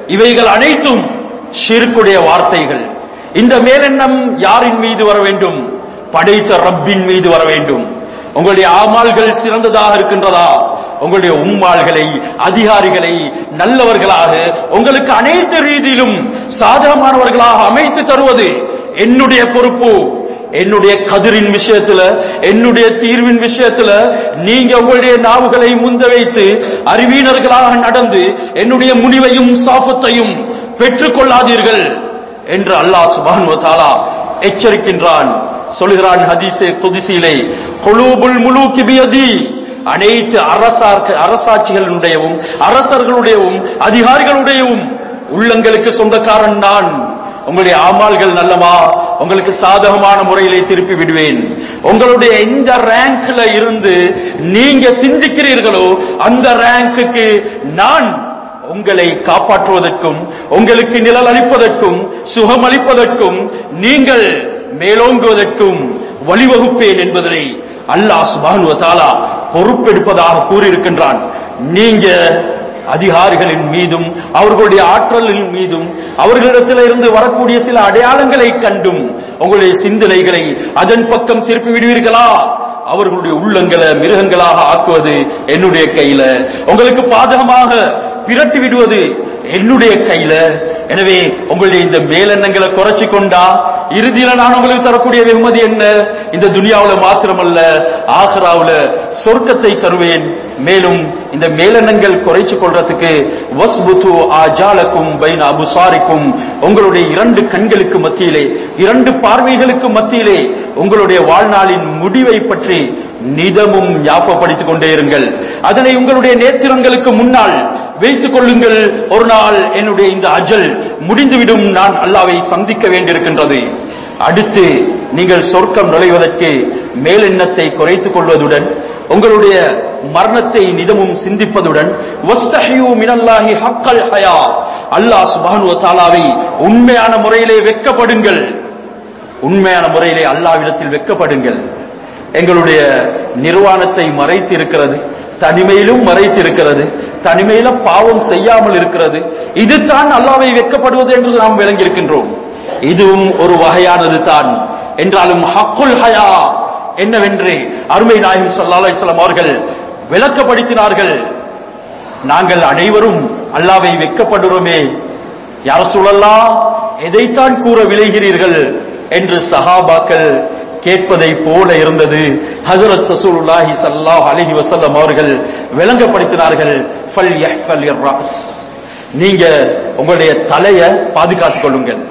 A: இவைகள் அனைத்தும் ஷிர்குடைய வார்த்தைகள் இந்த மேலெண்ணம் யாரின் மீது வர வேண்டும் படைத்த ரப்பின் மீது வர வேண்டும் உங்களுடைய ஆமால்கள் சிறந்ததாக இருக்கின்றதா உங்களுடைய உம்மாள்களை அதிகாரிகளை நல்லவர்களாக உங்களுக்கு அனைத்து ரீதியிலும் சாதகமானவர்களாக அமைத்து தருவது என்னுடைய பொறுப்பு என்னுடைய கதிரின் விஷயத்துல என்னுடைய தீர்வின் விஷயத்துல நீங்க உங்களுடைய நாவுகளை முந்த வைத்து அறிவீனர்களாக நடந்து என்னுடைய முடிவையும் சாபத்தையும் பெற்றுக் கொள்ளாதீர்கள் என்று அல்லாஹ் சுபான் தாலா எச்சரிக்கின்றான் சொல்கிறான் ஹதீஸே குதிசியிலே குலூபுல் முலூக்கி பியதி அனைத்து அரசார்க்க அரசாட்சிகளுடையவும் அரசர்களுடையவும் அதிகாரிகளுடையவும் உள்ளங்களுக்கு சொந்தக்காரன் நான் உங்களுடைய ஆமால்கள் நல்லமா உங்களுக்கு சாதகமான முறையிலே திருப்பி விடுவேன் உங்களுடைய எந்த ரேங்க்ல இருந்து நீங்க சிந்திக்கிறீர்களோ அந்த ரேங்க்குக்கு நான் உங்களை காப்பாற்றுவதற்கும் உங்களுக்கு நிழல் அளிப்பதற்கும் சுகம் அளிப்பதற்கும் நீங்கள் மேலோங்குவதற்கும் வழிவகுப்பேன் என்பதனை அல்லாஹ் சுபானு தாலா பொறுப்பெடுப்பதாக கூறியிருக்கின்றான் நீங்க அதிகாரிகளின் மீதும் அவர்களுடைய ஆற்றலின் மீதும் அவர்களிடத்தில் இருந்து வரக்கூடிய சில அடையாளங்களை கண்டும் உங்களுடைய சிந்தனைகளை அதன் பக்கம் திருப்பி விடுவீர்களா அவர்களுடைய உள்ளங்களை மிருகங்களாக ஆக்குவது என்னுடைய கையில உங்களுக்கு பாதகமாக பிரட்டி விடுவது என்னுடைய கையில எனவே உங்களுடைய இந்த மேலெண்ணங்களை குறைச்சி கொண்டா இறுதியில நான் உங்களுக்கு தரக்கூடிய வெகுமதி என்ன இந்த துனியாவுல மாத்திரமல்ல ஆசராவுல சொர்க்கத்தை தருவேன் மேலும் இந்த மேலெண்ணங்கள் குறைச்சு கொள்றதுக்கு வஸ்புத்து ஆஜாலக்கும் பைன அபுசாரிக்கும் உங்களுடைய இரண்டு கண்களுக்கு மத்தியிலே இரண்டு பார்வைகளுக்கு மத்தியிலே உங்களுடைய வாழ்நாளின் முடிவை பற்றி நிதமும் ஞாபகப்படுத்திக் கொண்டே இருங்கள் அதனை உங்களுடைய நேத்திரங்களுக்கு முன்னால் வைத்துக் கொள்ளுங்கள் ஒரு நாள் என்னுடைய இந்த அஜல் முடிந்துவிடும் நான் அல்லாவை சந்திக்க வேண்டியிருக்கின்றது அடுத்து நீங்கள் சொர்க்கம் நுழைவதற்கு மேலெண்ணத்தை குறைத்துக் கொள்வதுடன் உங்களுடைய மரணத்தை நிதமும் சிந்திப்பதுடன் வஸ்தஹியூ மினல்லாஹி ஹக்கல் ஹயா அல்லாஹ் சுப்ஹானஹு வ தஆலாவை உண்மையான முறையிலே வெட்கப்படுங்கள் உண்மையான முறையிலே அல்லாவிடத்தில் வெட்கப்படுங்கள் எங்களுடைய நிர்வாணத்தை மறைத்து இருக்கிறது தனிமையிலும் மறைத்து இருக்கிறது தனிமையில பாவம் செய்யாமல் இருக்கிறது இதுதான் அல்லாவை வெட்கப்படுவது என்று நாம் விளங்கி இருக்கின்றோம் இதுவும் ஒரு வகையானது தான் என்றாலும் ஹக்குல் ஹயா என்னவென்று அருமை நாயகம் ஸல்லல்லாஹு அலைஹி வஸல்லம் அவர்கள் விளக்கப்படுத்தினார்கள் நாங்கள் அனைவரும் அல்லாவை வெட்கப்படுகிறோமே யார சூழல்லாம் எதைத்தான் கூற விளைகிறீர்கள் என்று சஹாபாக்கள் கேட்பதை போல இருந்தது ஹஜரத் ரசூலுல்லாஹி ஸல்லல்லாஹு அலைஹி வஸல்லம் அவர்கள் விளங்கப்படுத்தினார்கள் ஃபல் யஹ்ஃபல் இர்ராஸ் நீங்க உங்களுடைய தலைய பாதுகாத்துக் கொள்ளுங்கள்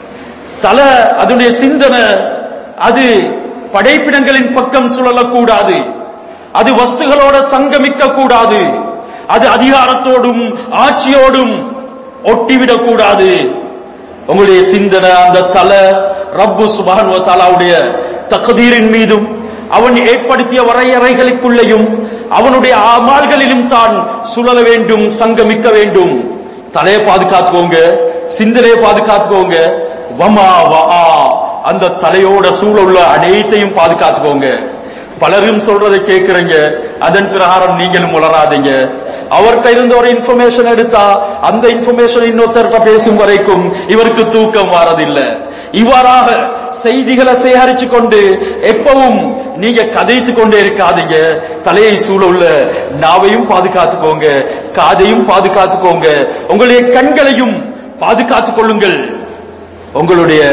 A: தலை அதனுடைய சிந்தனை அது படைப்பிடங்களின் பக்கம் சுழலக்கூடாது அது வஸ்துகளோட சங்கமிக்க கூடாது அது அதிகாரத்தோடும் ஆட்சியோடும் ஒட்டிவிடக் கூடாது உங்களுடைய சிந்தனை அந்த தலை ரப்பு சுபான் தாலாவுடைய தகுதீரின் மீதும் அவன் ஏற்படுத்திய வரையறைகளுக்குள்ளேயும் அவனுடைய அமால்களிலும் தான் சுழல வேண்டும் சங்கமிக்க வேண்டும் தலையை பாதுகாத்துக்கோங்க சிந்தனையை பாதுகாத்துக்கோங்க வமா வா அந்த தலையோட சூழ உள்ள அனைத்தையும் பாதுகாத்துக்கோங்க பலரும் சொல்றதை கேட்கிறீங்க அதன் பிரகாரம் நீங்களும் உளராதீங்க அவர்கிட்ட இருந்து ஒரு இன்ஃபர்மேஷன் எடுத்தா அந்த இன்ஃபர்மேஷன் இன்னொருத்தர்கிட்ட பேசும் வரைக்கும் இவருக்கு தூக்கம் வரதில்லை இவ்வாறாக செய்திகளை சேகரிச்சு கொண்டு எப்பவும் நீங்க கதைத்து கொண்டே இருக்காதீங்க தலையை சூழ உள்ள நாவையும் பாதுகாத்துக்கோங்க காதையும் பாதுகாத்துக்கோங்க உங்களுடைய கண்களையும் பாதுகாத்துக் கொள்ளுங்கள் உங்களுடைய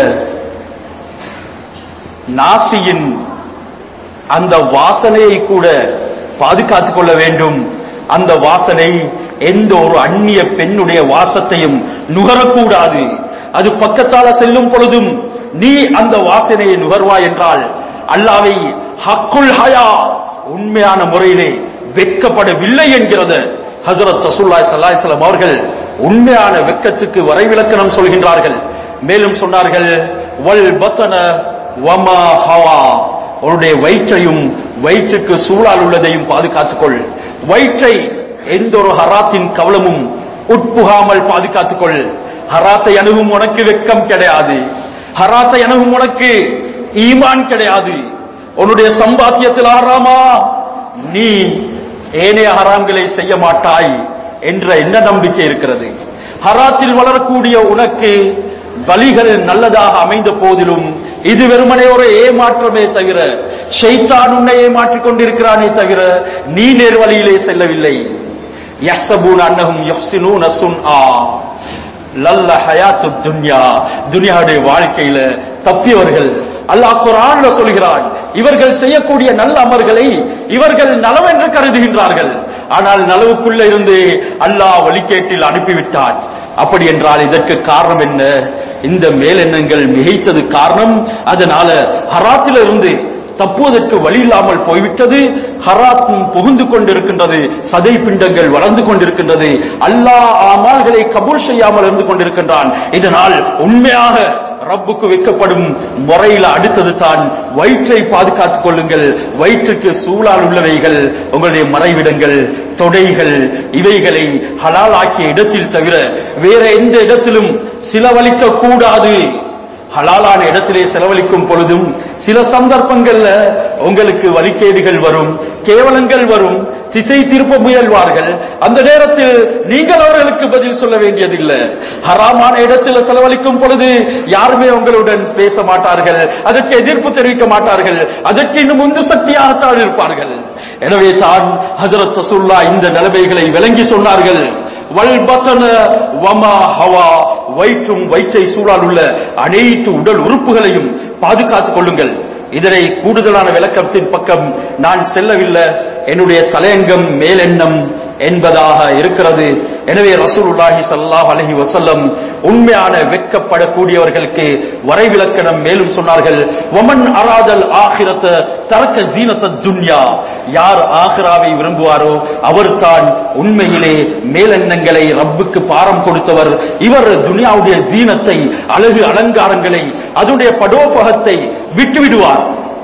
A: நாசியின் அந்த வாசனையை கூட பாதுகாத்துக் கொள்ள வேண்டும் அந்த வாசனை எந்த ஒரு அந்நிய பெண்ணுடைய வாசத்தையும் நுகரக்கூடாது அது பக்கத்தால செல்லும் பொழுதும் நீ அந்த வாசனையை நுகர்வாய் என்றால் அல்லாவை ஹக்குல் ஹயா உண்மையான முறையிலே வெட்கப்படவில்லை என்கிறது ஹசரத் ரசூல்லாய் சல்லாஹம் அவர்கள் உண்மையான வெட்கத்துக்கு வரைவிலக்கணம் சொல்கின்றார்கள் மேலும் சொன்னார்கள் வல் பத்தன வமா ஹவா உன்னுடைய வயிற்றையும் வயிற்றுக்கு சூழால் உள்ளதையும் பாதுகாத்துக்கொள் வயிற்றை எந்த ஒரு ஹராத்தின் கவலமும் உட்புகாமல் பாதுகாத்துக்கொள் ஹராத்தை அணுகும் உனக்கு வெக்கம் கிடையாது ஹராத்தை அணுகும் உனக்கு ஈமான் கிடையாது உன்னுடைய சம்பாத்தியத்தில் ஹராமா நீ ஏனைய ஹராம்களை செய்ய மாட்டாய் என்ற என்ன நம்பிக்கை இருக்கிறது ஹராத்தில் வளரக்கூடிய உனக்கு வழிகள் நல்லதாக அமைந்த போதிலும் இது வெறுமனே ஒரு ஏமாற்றமே தவிர ஷைத்தான் உன்னை ஏமாற்றிக் கொண்டிருக்கிறானே தவிர நீ நேர் வழியிலே செல்லவில்லை யஹ்சபூன் அன்னஹும் யஹ்சினூன சுன்ஆ லல்ல ஹயாத்து துன்யா துனியாவுடைய வாழ்க்கையில தப்பியவர்கள் அல்லாஹ் குர்ஆன்ல சொல்கிறான் இவர்கள் செய்யக்கூடிய நல்ல அமர்களை இவர்கள் நலவென்று கருதுகின்றார்கள் ஆனால் நலவுக்குள்ள இருந்து அல்லாஹ் வழிகேட்டில் அனுப்பிவிட்டான் அப்படி என்றால் இதற்கு காரணம் என்ன இந்த மேலெண்ணங்கள் மிகைத்தது காரணம் அதனால ஹராத்திலிருந்து தப்புவதற்கு வழி இல்லாமல் போய்விட்டது ஹராத்தும் புகுந்து கொண்டிருக்கின்றது சதை பிண்டங்கள் வளர்ந்து கொண்டிருக்கின்றது அல்லாஹ் அமால்களை கபூல் செய்யாமல் இருந்து கொண்டிருக்கின்றான் இதனால் உண்மையாக ரப்புக்கு வைக்கப்படும் முறையில அடுத்தது தான் வயிற்றை பாதுகாத்துக் கொள்ளுங்கள் வயிற்றுக்கு சூழால் உள்ளவைகள் உங்களுடைய மறைவிடங்கள் தொடைகள் இவைகளை ஹலால் ஆக்கிய இடத்தில் தவிர வேற எந்த இடத்திலும் சிலவழிக்க கூடாது ஹலாலான இடத்திலே செலவழிக்கும் பொழுதும் சில சந்தர்ப்பங்கள்ல உங்களுக்கு வழிகேடுகள் வரும் கேவலங்கள் வரும் திசை திருப்ப முயல்வார்கள் அந்த நேரத்தில் நீங்கள் அவர்களுக்கு பதில் சொல்ல வேண்டியதில்லை ஹராமான இடத்தில் செலவழிக்கும் பொழுது யாருமே உங்களுடன் பேச மாட்டார்கள் அதற்கு எதிர்ப்பு தெரிவிக்க மாட்டார்கள் அதற்கு இன்னும் உந்து சக்தியாகத்தான் இருப்பார்கள் எனவே தான் ஹசரத் ரசூல்லா இந்த நிலைமைகளை விளங்கி சொன்னார்கள் வல்பத்தன வமா ஹவா வயிற்றும் வயிற்றை சூழால் உள்ள அனைத்து உடல் உறுப்புகளையும் பாதுகாத்துக் கொள்ளுங்கள் இதனை கூடுதலான விளக்கத்தின் பக்கம் நான் செல்லவில்லை என்னுடைய தலையங்கம் மேலெண்ணம் என்பதாக இருக்கிறது எனவே ரசூலுல்லாஹி ஸல்லல்லாஹு அலைஹி வஸல்லம் உண்மையான வெட்கப்படக்கூடியவர்களுக்கு வரைவிலக்கணம் மேலும் சொன்னார்கள் வமன் அராதல் ஆகிரத்த தரக்க ஜீனத்த துன்யா யார் ஆகிராவை விரும்புவாரோ அவர்தான் உண்மையிலே மேலெண்ணங்களை ரப்புக்கு பாரம் கொடுத்தவர் இவர் துனியாவுடைய ஜீனத்தை அழகு அலங்காரங்களை அதனுடைய படோபகத்தை விட்டுவிடுவார்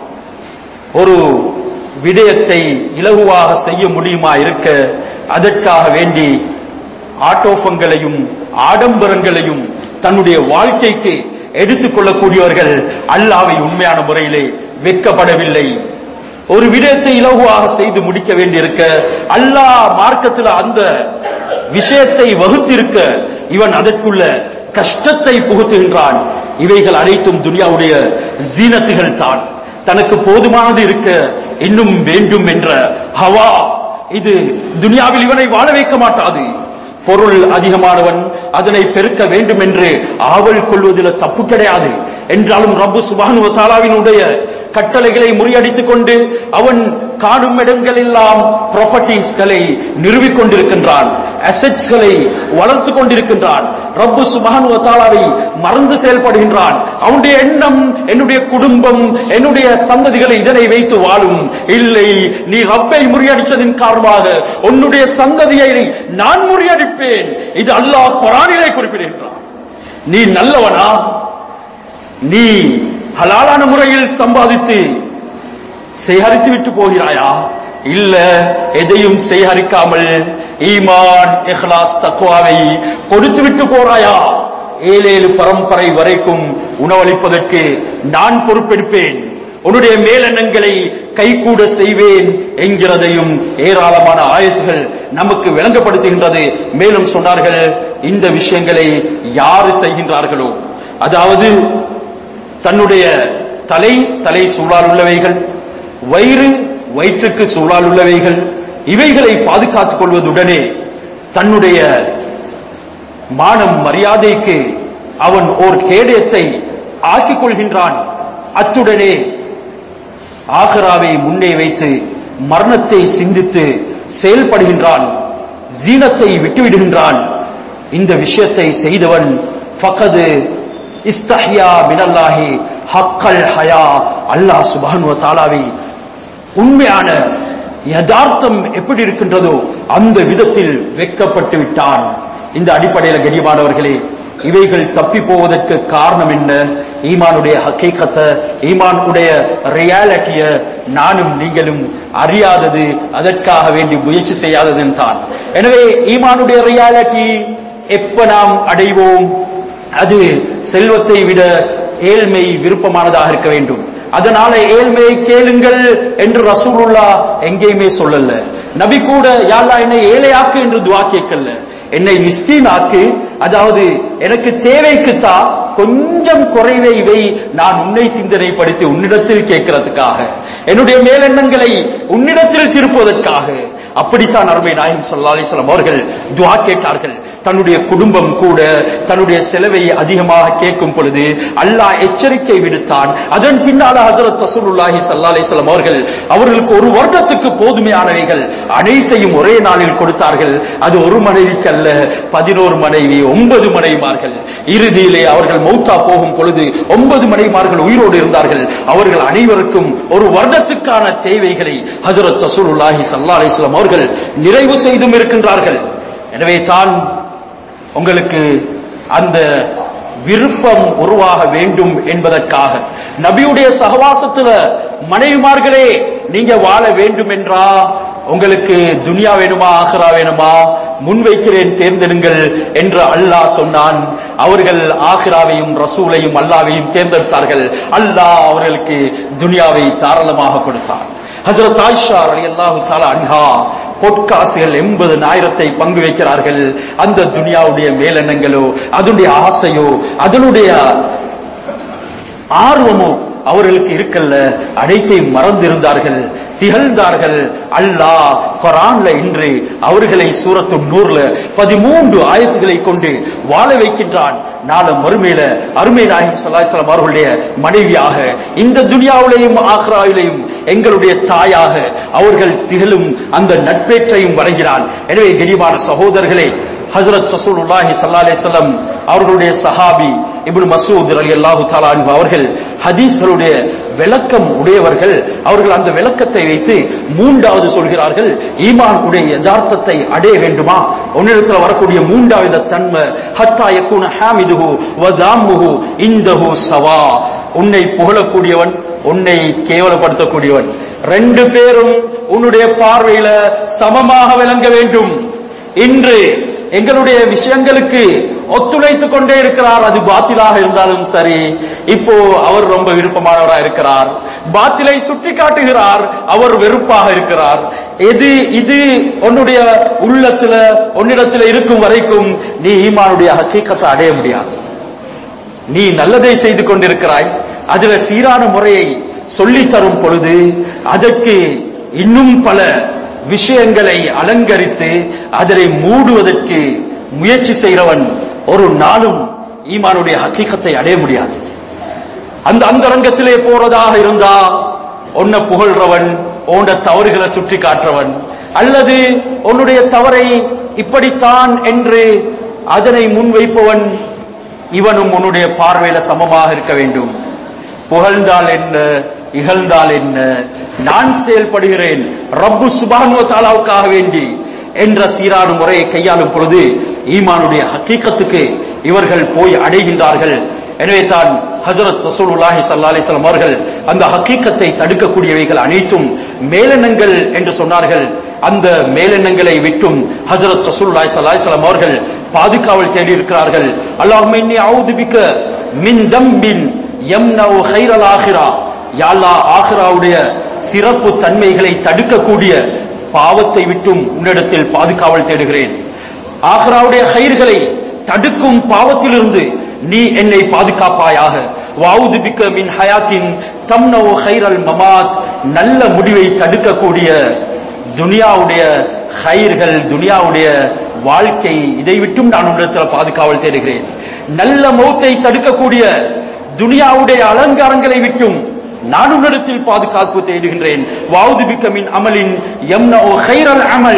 A: ஒரு விடயத்தை இலகுவாக செய்ய முடியுமா இருக்க அதற்காக வேண்டி ஆட்டோபங்களையும் ஆடம்பரங்களையும் தன்னுடைய வாழ்க்கைக்கு எடுத்துக் கொள்ளக்கூடியவர்கள் அல்லாவை உண்மையான முறையிலே வெட்கப்படவில்லை ஒரு விடயத்தை இலகுவாக செய்து முடிக்க வேண்டியிருக்க அல்லாஹ் மார்க்கத்தில் அந்த விஷயத்தை வகுத்திருக்க இவன் அதற்குள்ள கஷ்டத்தை புகுத்துகின்றான் இவைகள் அனைத்தும் துனியாவுடைய ஜீனத்துகள் தான் தனக்கு போதுமானது இருக்க இன்னும் வேண்டும் என்ற ஹவா இது துனியாவில் இவனை வாழ வைக்க மாட்டாது பொருள் அதிகமானவன் அதனை பெருக்க வேண்டும் என்று ஆவல் கொள்வதில் தப்பு கிடையாது என்றாலும் ரப்பு சுபானு தாலாவினுடைய கட்டளைகளை முறியடித்துக் கொண்டு அவன் காணும் இடங்களெல்லாம் ப்ராப்பர்ட்டிஸ்களை நிறுவிக் கொண்டிருக்கின்றான் அசெட்ஸ்களை வளர்த்து கொண்டிருக்கின்றான் ரப்பு சுபானு தாலாவை மறந்து செயல்படுகின்றான் அவனுடைய எண்ணம் என்னுடைய குடும்பம் என்னுடைய சந்ததிகளை இதனை வைத்து வாழும் இல்லை நீ ரப்பை முறியடித்ததின் காரணமாக உன்னுடைய சந்ததியை நான் முறியடிப்பேன் இது அல்லாஹ் குரானிலே குறிப்பிடுகின்றான் நீ நல்லவனா நீ ஹலாலான முறையில் சம்பாதித்து சேகரித்து விட்டு போகிறாயா இல்ல எதையும் சேகரிக்காமல் ஈமான் இஹ்லாஸ் தக்குவாவை கொடுத்து விட்டு போறாயா ஏழேழு பரம்பரை வரைக்கும் உணவளிப்பதற்கு நான் பொறுப்பெடுப்பேன் உன்னுடைய மேலெண்ணங்களை கைகூட செய்வேன் என்கிறதையும் ஏராளமான ஆயத்துகள் நமக்கு விளங்கப்படுத்துகின்றது மேலும் சொன்னார்கள் இந்த விஷயங்களை யாரு செய்கின்றார்களோ அதாவது தன்னுடைய தலை தலை சூழால் உள்ளவைகள் வயிறு வயிற்றுக்கு சூழால் உள்ளவைகள் இவைகளை பாதுகாத்துக் கொள்வதுடனே தன்னுடைய மானம் மரியாதைக்கு அவன் ஓர் கேடயத்தை ஆக்கிக் கொள்கின்றான் அத்துடனே ஆகராவை முன்னே வைத்து மரணத்தை சிந்தித்து செயல்படுகின்றான் ஜீனத்தை விட்டுவிடுகின்றான் இந்த விஷயத்தை செய்தவன் ஃபகது இஸ்தஹ்யா மினல்லாஹி ஹக்கல் ஹயா அல்லாஹ் சுப்ஹானஹு தாலாவை உண்மையான யதார்த்தம் எப்படி இருக்கின்றதோ அந்த விதத்தில் வெட்கப்பட்டு விட்டான் இந்த அடிப்படையில் கண்ணியமானவர்களே இவைகள் தப்பி போவதற்கு காரணம் என்ன ஈமானுடைய ஹக்கீக்கத்தை ஈமானுடைய ரியாலிட்டிய நானும் நீங்களும் அறியாதது அதற்காக வேண்டி முயற்சி செய்யாததுன்னு தான் எனவே ஈமானுடைய ரியாலிட்டி எப்ப நாம் அடைவோம் அது செல்வத்தை விட ஏழ்மை விருப்பமானதாக இருக்க வேண்டும் அதனால ஏழ்மையை கேளுங்கள் என்று ரசூலுல்லா எங்கேயுமே சொல்லல நபி கூட யாழ்லா என்னை ஏழையாக்கு என்று துவா கேட்கல என்னை மிஸ்கீனாக்கு அதாவது எனக்கு தேவைக்குத்தா கொஞ்சம் குறைவை வை நான் உன்னை சிந்தனைப்படுத்தி உன்னிடத்தில் கேட்கிறதுக்காக என்னுடைய மேலெண்ணங்களை உன்னிடத்தில் திருப்புவதற்காக அப்படித்தான் அருமை நாயகம் ஸல்லல்லாஹு அலைஹி வஸல்லம் அவர்கள் துஆ கேட்டார்கள் தன்னுடைய குடும்பம் கூட தன்னுடைய செலவை அதிகமாக கேட்கும் பொழுது அல்லாஹ் எச்சரிக்கை விடுத்தான் அதன் பின்னால ஹஜரத் ரசூலுல்லாஹி ஸல்லல்லாஹு அலைஹி வஸல்லம் அவர்கள் அவர்களுக்கு ஒரு வருடத்துக்கு போதுமையானவைகள் அனைத்தையும் ஒரே நாளில் கொடுத்தார்கள் அது ஒரு மனைவிக்கு அல்ல பதினோரு மனைவி ஒன்பது மனைவிமார்கள் இறுதியிலே அவர்கள் மௌத்தா போகும் பொழுது ஒன்பது மனைவிமார்கள் உயிரோடு இருந்தார்கள் அவர்கள் அனைவருக்கும் ஒரு வருடத்துக்கான தேவைகளை ஹஜரத் ரசூலுல்லாஹி ஸல்லல்லாஹு அலைஹி வஸல்லம் அவர்கள் நிறைவு செய்தும் இருக்கின்றார்கள் எனவே தான் உங்களுக்கு அந்த விருப்பம் உருவாக வேண்டும் என்பதற்காக நபியுடைய சகவாசத்துல மனைவிமார்களே நீங்க வாழ வேண்டும் என்றா உங்களுக்கு துனியா வேணுமா ஆஹ்ரா வேணுமா முன்வைக்கிறேன் தேர்ந்தெடுங்கள் என்று அல்லாஹ் சொன்னான் அவர்கள் ஆஹ்ராவையும் ரசூலையும் அல்லாவையும் தேர்ந்தெடுத்தார்கள் அல்லாஹ் அவர்களுக்கு துனியாவை தாராளமாக கொடுத்தான் ஹஜரத் ஆயிஷா ரலியல்லாஹு தஆலா அன்ஹா பொற்காசுகள் எண்பது ஆயிரத்தை பங்கு வைக்கிறார்கள் அந்த துனியாவுடைய மேலெண்ணங்களோ அதனுடைய ஆசையோ அதனுடைய ஆர்வமோ அவர்களுக்கு இருக்கல்ல அனைத்தையும் மறந்திருந்தார்கள் திகழ்ந்தார்கள் அல்லாஹ் குரான்ல இன்று அவர்களை சூரத்து நூறுல பதிமூன்று ஆயத்துகளை கொண்டு வாழ வைக்கின்றான் நாள மறுமையில அருமை நாயகம் சல்லாஹலம் அவர்களுடைய மனைவியாக இந்த துனியாவிலையும் ஆக்ராவிலையும் எங்களுடைய தாயாக அவர்கள் திகழும் அந்த நட்பேற்றையும் வழங்கினான் எனவே கனிமான சகோதரர்களே ஹசரத் ரசூலுல்லாஹி ஸல்லல்லாஹு அலைஹி வஸல்லம் அவர்களுடைய சஹாபி இப்னு மசூத் ரலியல்லாஹு தஆலா அன்ஹு அவர்கள் ஹதீஸ்களுடைய விளக்கம் உடையவர்கள் அவர்கள் அந்த விளக்கத்தை வைத்து மூன்றாவது சொல்கிறார்கள் ஈமான் உடைய யதார்த்தத்தை அடைய வேண்டுமா உன்னிடத்தில் வரக்கூடிய மூன்றாவது தன்மை ஹத்தா யக்கூன ஹாமிதுஹு வ தாமுஹு இந்தஹு சவா உன்னை புகழக்கூடியவன் உன்னை கேவலப்படுத்தக்கூடியவன் ரெண்டு பேரும் உன்னுடைய பார்வையில சமமாக விளங்க வேண்டும் இன்று எங்களுடைய விஷயங்களுக்கு ஒத்துழைத்துக் கொண்டே இருக்கிறார் அது பாத்திலாக இருந்தாலும் சரி இப்போ அவர் ரொம்ப விருப்பமானவராக இருக்கிறார் பாத்திலை சுட்டி காட்டுகிறார் அவர் வெறுப்பாக இருக்கிறார் எது இது உன்னுடைய உள்ளத்துல உன்னிடத்துல இருக்கும் வரைக்கும் நீ ஈமானுடைய ஹக்கீக்கத்தை அடைய முடியாது நீ நல்லதை செய்து கொண்டிருக்கிறாய் அதுல சீரான முறையை சொல்லித் தரும் பொழுது அதற்கு இன்னும் பல விஷயங்களை அலங்கரித்து அதனை மூடுவதற்கு முயற்சி செய்கிறவன் ஒரு நாளும் ஈமானுடைய ஹக்கீகத்தை அடைய முடியாது அந்த அந்தரங்கத்திலே போறதாக இருந்தா உன்னை புகழ்றவன் உன்ன தவறுகளை சுட்டி காட்டுறவன் அல்லது உன்னுடைய தவறை இப்படித்தான் என்று அதனை முன்வைப்பவன் இவனும் உன்னுடைய பார்வையில சமமாக இருக்க வேண்டும் புகழ்ந்தால் என்ன இகழ்ந்தால் என்ன நான் செயல்படுகிறேன் ரப்பு சுபானுவ தாலாவுக்காக வேண்டி என்ற சீரான முறையை கையாளும் பொழுது ஈமானுடைய ஹக்கீக்கத்துக்கு இவர்கள் போய் அடைகின்றார்கள் எனவே தான் ஹசரத் ரசூலுல்லாஹி ஸல்லல்லாஹு அலைஹி வஸல்லம் அவர்கள் அந்த ஹக்கீக்கத்தை தடுக்கக்கூடியவைகள் அனைத்தும் மேலெண்ணங்கள் என்று சொன்னார்கள் அந்த மேலெண்ணங்களை விட்டும் ஹசரத் ரசூலுல்லாஹி ஸல்லல்லாஹு அலைஹி வஸல்லம் அவர்கள் பாதுகாவல் தேடி இருக்கிறார்கள் அல்லாஹும்ம இன்னி அஊது பிக்க மின் தம்பின் யம்னவு கைரல் ஆஹிரா யாழ்லா ஆஹிராவுடைய சிறப்பு தன்மைகளை தடுக்கக்கூடிய பாவத்தை விட்டும் உன்னிடத்தில் பாதுகாவல் தேடுகிறேன் ஆஹ்ராவுடைய கயிர்களை தடுக்கும் பாவத்திலிருந்து நீ என்னை பாதுகாப்பாயாக வாவுது பிக்க மின் ஹயாத்தின் தம்னவு ஹைரல் மமாத் நல்ல முடிவை தடுக்கக்கூடிய துனியாவுடைய ஹயிர்கள் துனியாவுடைய வாழ்க்கை இதை விட்டும் நான் உன்னிடத்தில் பாதுகாவல் தேடுகிறேன் நல்ல மௌத்தை தடுக்கக்கூடிய துனியாவுடைய அலங்காரங்களை விட்டும் நான் உன்னிடத்தில் பாதுகாப்பு தேடுகின்றேன் வாவுது பிக்கமின் அமலின் எம்னோ ஹைரல் அமல்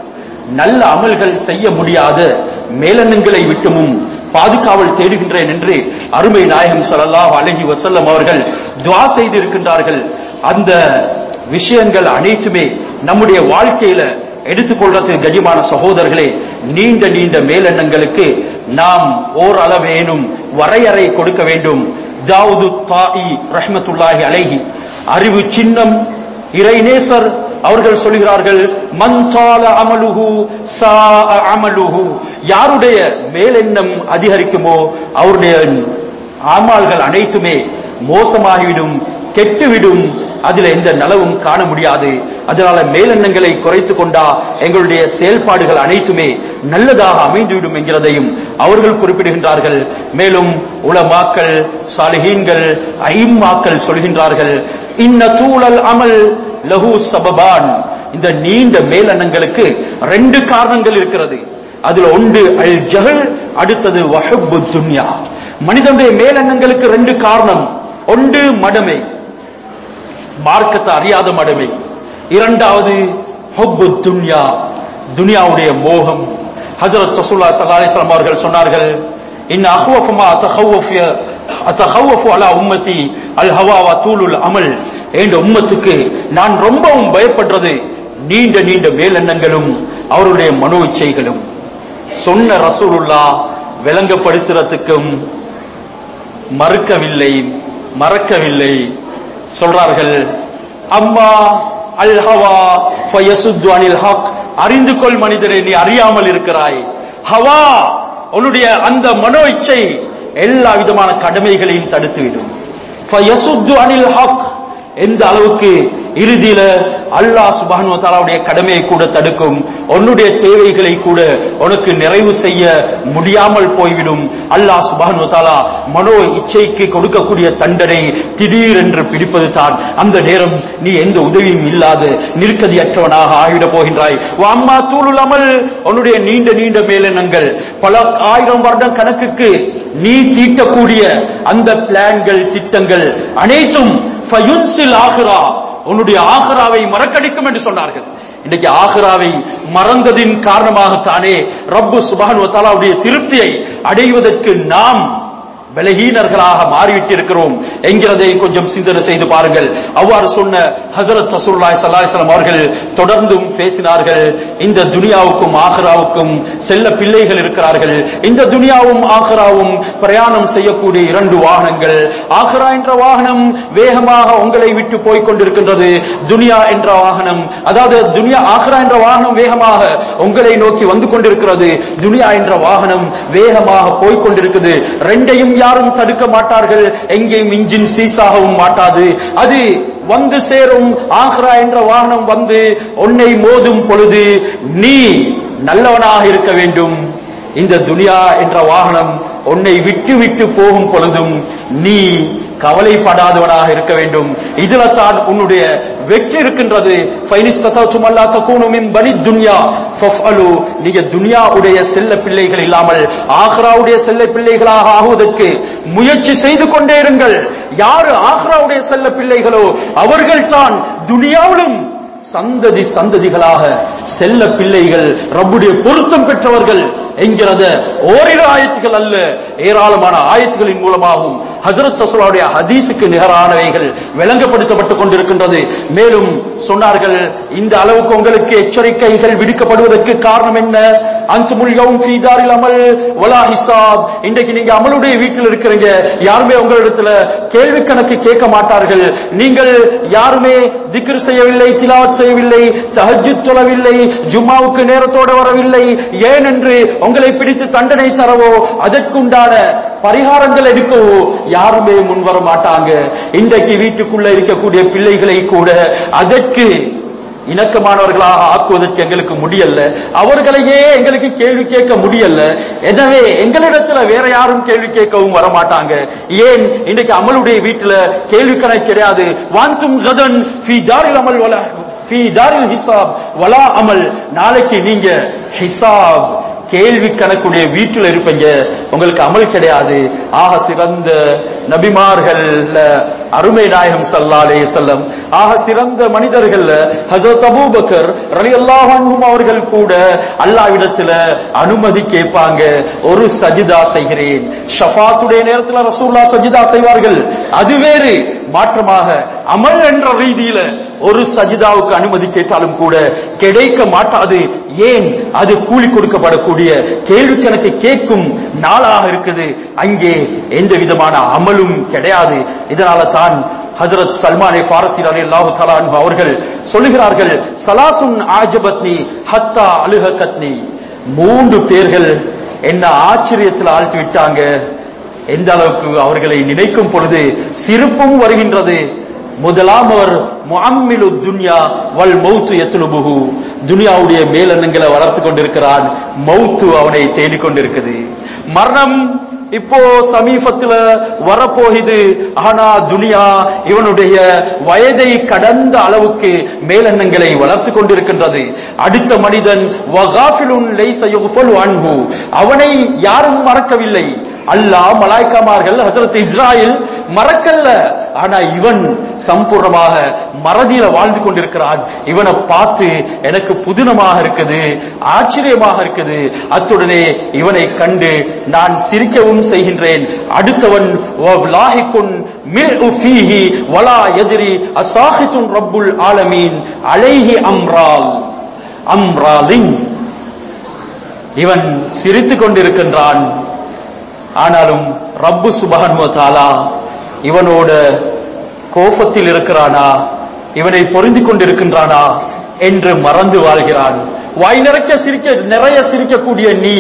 A: நல்ல அமல்கள் செய்ய முடியாத மேலெண்ணங்களை விட்டுமும் பாதுகாவல் தேடுகின்றேன் என்று அருமை நாயகம் ஸல்லல்லாஹு அலைஹி வஸல்லம் அவர்கள் துஆ செய்திருக்கின்றார்கள் அந்த விஷயங்கள் அனைத்துமே நம்முடைய வாழ்க்கையில எடுத்துக்கொள்றது கனிமான சகோதரர்களே நீண்ட நீண்ட மேலெண்ணங்களுக்கு நாம் ஓரளவேனும் வரையறை கொடுக்க வேண்டும் தாவூது தாஇ ரஹ்மத்துல்லாஹி அலைஹி அறிவு சின்னம் இறைநேசர் அவர்கள் சொல்கிறார்கள் மந்தால அமலுஹு சா அமலுஹு யாருடைய மேலெண்ணம் அதிகரிக்குமோ அவருடைய ஆமால்கள் அனைத்துமே மோசமாகிவிடும் கெட்டுவிடும் அதுல எந்த நலவும் காண முடியாது அதனால மேலெண்ணங்களை குறைத்து கொண்டா எங்களுடைய செயல்பாடுகள் அனைத்துமே நல்லதாக அமைந்துவிடும் என்கிறதையும் அவர்கள் குறிப்பிடுகின்றார்கள் மேலும் உலமாக்கள் சாலிஹீன்கள் ஐம்மாக்கள் சொல்கின்றார்கள் இன்ன தூளல் அமல் லஹு சபபான் இந்த நீண்ட மேலெண்ணங்களுக்கு ரெண்டு காரணங்கள் இருக்கிறது அதுல ஒன்று அல் ஜஹல் அடுத்தது வஹப்பு துன்யா மனிதனுடைய மேலெண்ணங்களுக்கு ரெண்டு காரணம் ஒன்று மடமை மார்க்கத்தை அறியாத மடமை இரண்டாவது ஹொப்பு துன்யா துனியாவுடைய மோகம் ஹஜரத் ரசூல்லா ஸல்லல்லாஹு அலைஹி வஸல்லம் அவர்கள் சொன்னார்கள் இன் அஹ்வஃபமா அத்தஹவ்வஃப அத்தஹவ்வஃபு அலா உம்மதி அல் ஹவா வ தூலுல் அமல் என்ற உம்மத்துக்கு நான் ரொம்பவும் பயப்படுறது நீண்ட நீண்ட மேலெண்ணங்களும் அவருடைய மனோ இச்சைகளும் சொன்ன ரசூலுல்லா விளங்கப்படுத்துறதுக்கும் மறுக்கவில்லை மறக்கவில்லை சொல்றார்கள் அம்மா அல் ஹவா ஃபயசுத்து அனில் ஹக் அறிந்து கொள் மனிதரே நீ அறியாமல் இருக்கிறாய் ஹவா உன்னுடைய அந்த மனோ இச்சை எல்லா விதமான கடமைகளையும் தடுத்துவிடும் ஃபயசுத்து அனில் ஹக் எந்த அளவுக்கு இறுதியில அல்லாஹ் சுபானு தாலாவுடைய கடமையை கூட தடுக்கும் உன்னுடைய தேவைகளை கூட உனக்கு நிறைவு செய்ய முடியாமல் போய்விடும் அல்லாஹ் சுபானு தாலா மனோ இச்சைக்கு கொடுக்கக்கூடிய தண்டனை திடீரென்று பிடிப்பது தான் அந்த நேரம் நீ எந்த உதவியும் இல்லாத நிற்கதியற்றவனாக ஆகிவிடப் போகின்றாய் அம்மா தூளுலாமல் உன்னுடைய நீண்ட நீண்ட மேலெண்ணங்கள் பல ஆயிரம் வருடம் கணக்குக்கு நீ தீட்டக்கூடிய அந்த பிளான்கள் திட்டங்கள் அனைத்தும் ஃபயுன்சில் ஆகிறா உன்னுடைய ஆகராவை மறக்கடிக்கும் என்று சொன்னார்கள் இன்னைக்கு ஆகராவை மறந்ததின் காரணமாகத்தானே ரப்பு சுபான் தாலாவுடைய திருப்தியை அடைவதற்கு நாம் பலகீனர்களாக மாறிவிட்டிருக்கிறோம் என்கிறதை கொஞ்சம் சிந்தனை செய்து பாருங்கள் அவ்வாறு சொன்ன ஹசரத் ரசூல்லாய் சல்லாஹம் அவர்கள் தொடர்ந்தும் பேசினார்கள் இந்த துனியாவுக்கும் ஆஹ்ராவுக்கும் செல்ல பிள்ளைகள் இருக்கிறார்கள் இந்த துனியாவும் ஆஹ்ராவும் பிரயாணம் செய்யக்கூடிய இரண்டு வாகனங்கள் ஆஹ்ரா என்ற வாகனம் வேகமாக உங்களை விட்டு போய்க் கொண்டிருக்கின்றது துனியா என்ற வாகனம் அதாவது துனியா ஆஹ்ரா என்ற வாகனம் வேகமாக உங்களை நோக்கி வந்து கொண்டிருக்கிறது துனியா என்ற வாகனம் வேகமாக போய்க் கொண்டிருக்குது ரெண்டையும் யாரும் தடுக்க மாட்டார்கள் எங்கேயும் இன்ஜின் சீஸாகவும் மாட்டாது அது வந்து சேரும் ஆஹ்ரா என்ற வாகனம் வந்து உன்னை மோதும் பொழுது நீ நல்லவனாக இருக்க வேண்டும் இந்த துனியா என்ற வாகனம் உன்னை விட்டு விட்டு போகும் பொழுதும் நீ கவலைப்படாதவனாக இருக்க வேண்டும் இதுல தான் உன்னுடைய வெற்றி இருக்கின்றது ஃபைனிஸ்தத்தும் அல்லா தகூனு மின் பனி துன்யா ஃபஃஅலு நீங்க துனியாவுடைய செல்ல பிள்ளைகள் இல்லாமல் ஆக்ராவுடைய செல்ல பிள்ளைகளாக ஆகுவதற்கு முயற்சி செய்து கொண்டே இருங்கள் யாரு ஆக்ராவுடைய செல்ல பிள்ளைகளோ அவர்கள் தான் துனியாவிலும் சந்ததி சந்ததிகளாக செல்ல பிள்ளைகள் ரப்புடைய பொருத்தம் பெற்றவர்கள் என்கிறத ஓரிரு ஆயத்துகள் அல்ல ஏராளமான ஆயத்துகளின் மூலமாகவும் ஹசரத் ரசூலுடைய ஹதீஸுக்கு நிகரானவைகள் விளங்கப்படுத்தப்பட்டுக் கொண்டிருக்கின்றது மேலும் சொன்னார்கள் இந்த அளவுக்கு உங்களுக்கு எச்சரிக்கைகள் விடுக்கப்படுவதற்கு காரணம் என்ன அந்த முல்கவும் ஃபீதாரில் அமல் வலா ஹிசாப் இன்றைக்கு நீங்க அமலுடைய வீட்டில் இருக்கிறீங்க யாருமே உங்களிடத்துல கேள்வி கணக்கு கேட்க மாட்டார்கள் நீங்கள் யாருமே திக்ர் செய்யவில்லை திலாவத் செய்யவில்லை தஹஜ்ஜுத் தொழவில்லை ஜும்மாவுக்கு நேரத்தோட வரவில்லை ஏன் என்று உங்களை பிடித்து தண்டனை தரவோ அதற்குண்டான பரிகாரங்கள் எடுக்கவோ யாருமே முன்வர மாட்டாங்க இன்றைக்கு வீட்டுக்குள்ள இருக்கக்கூடிய பிள்ளைகளை கூட அதற்கு இணக்கமானவர்களாக ஆக்குவதற்கு எங்களுக்கு முடியல அவர்களையே எங்களுக்கு கேள்வி கேட்க முடியல எனவே எங்களிடத்துல வேற யாரும் கேள்வி கேட்கவும் வரமாட்டாங்க ஏன் இன்னைக்கு அமலுடைய வீட்டுல கேள்வி கணக்கு கிடையாது வாந்தும் கதன் ஃபி தாரில் அமல் வல ஃபி தாரில் ஹிசாப் வலா அமல் நாளைக்கு நீங்க ஹிசாப் கேள்வி கணக்குடைய வீட்டில் இருப்பீங்க உங்களுக்கு அமல் கிடையாது ஆக சிறந்த நபிமார்கள் அருமை நாயகம் சல்லாலே செல்லம் ஆக சிறந்த மனிதர்கள் ஹசரத் அபூபக்கர் ரலியல்லாஹு அன்ஹும் அவர்கள் கூட அல்லாவிடத்துல அனுமதி கேட்பாங்க ஒரு சஜிதா செய்கிறேன் ஷஃபாத்துடைய நேரத்தில் ரசூல்லா சஜிதா செய்வார்கள் அது வேறு மாற்றமாக அமல் என்ற ரீதியில ஒரு சஜிதாவுக்கு அனுமதி கேட்டாலும் கூட கிடைக்க மாட்டாது ஏன் அது கூலி கொடுக்கப்படக்கூடிய கேள்வி கணக்கு கேட்கும் நாளாக இருக்குது அங்கே எந்த விதமான அமலும் கிடையாது இதனால தான் ஹசரத் சல்மானே பாரசி அலி அல்லாஹு தலான் அவர்கள் சொல்லுகிறார்கள் சலாசுன் ஆஜபத்னி ஹத்தா அலுஹ கத்னி மூன்று பேர்கள் என்ன ஆச்சரியத்தில் ஆழ்த்தி விட்டாங்க எந்த அளவுக்கு அவர்களை நினைக்கும் பொழுது சிரிப்பும் வருகின்றது முதலாம் அவர் முஅம்மிலு துன்யா வல் மௌத்து எத்லுபுஹு துனியாவுடைய மேலெண்ணங்களை வளர்த்து கொண்டிருக்கிறான் மௌத்து அவனை தேடிக் கொண்டிருக்குது மரணம் இப்போ சமீபத்துல வரப்போகுது ஆனா துனியா இவனுடைய வயதை கடந்த அளவுக்கு மேலெண்ணங்களை வளர்த்து கொண்டிருக்கின்றது அடுத்த மனிதன் வகாஃபிலுன் லைஸ யுஃபலு அன்ஹு அவனை யாரும் மறக்கவில்லை அல்லாஹ் மலாய்க்காமார்கள் ஹசரத் இஸ்ராயில் மறக்கல்ல ஆனா இவன் சம்பூர்ணமாக மறதியில வாழ்ந்து கொண்டிருக்கிறான் இவனை பார்த்து எனக்கு புதினமாக இருக்குது ஆச்சரியமாக இருக்குது அத்துடனே இவனை கண்டு நான் சிரிக்கவும் செய்கின்றேன் அடுத்தவன் லாஹிக்குன் மில்உ ஃபீஹி வலா எதிரி அசாஹித்துன் ரப்புல் ஆலமீன் அலைஹி அம்ரால் அம்ராலின் இவன் சிரித்துக் கொண்டிருக்கின்றான் ஆனாலும் ரப்பு சுபஹானுவ தாலா இவனோட கோபத்தில் இருக்கிறானா இவனை பொருந்தி கொண்டிருக்கின்றானா என்று மறந்து வாழ்கிறான் வாய் நிறைக்க சிரிக்க நிறைய சிரிக்கக்கூடிய நீ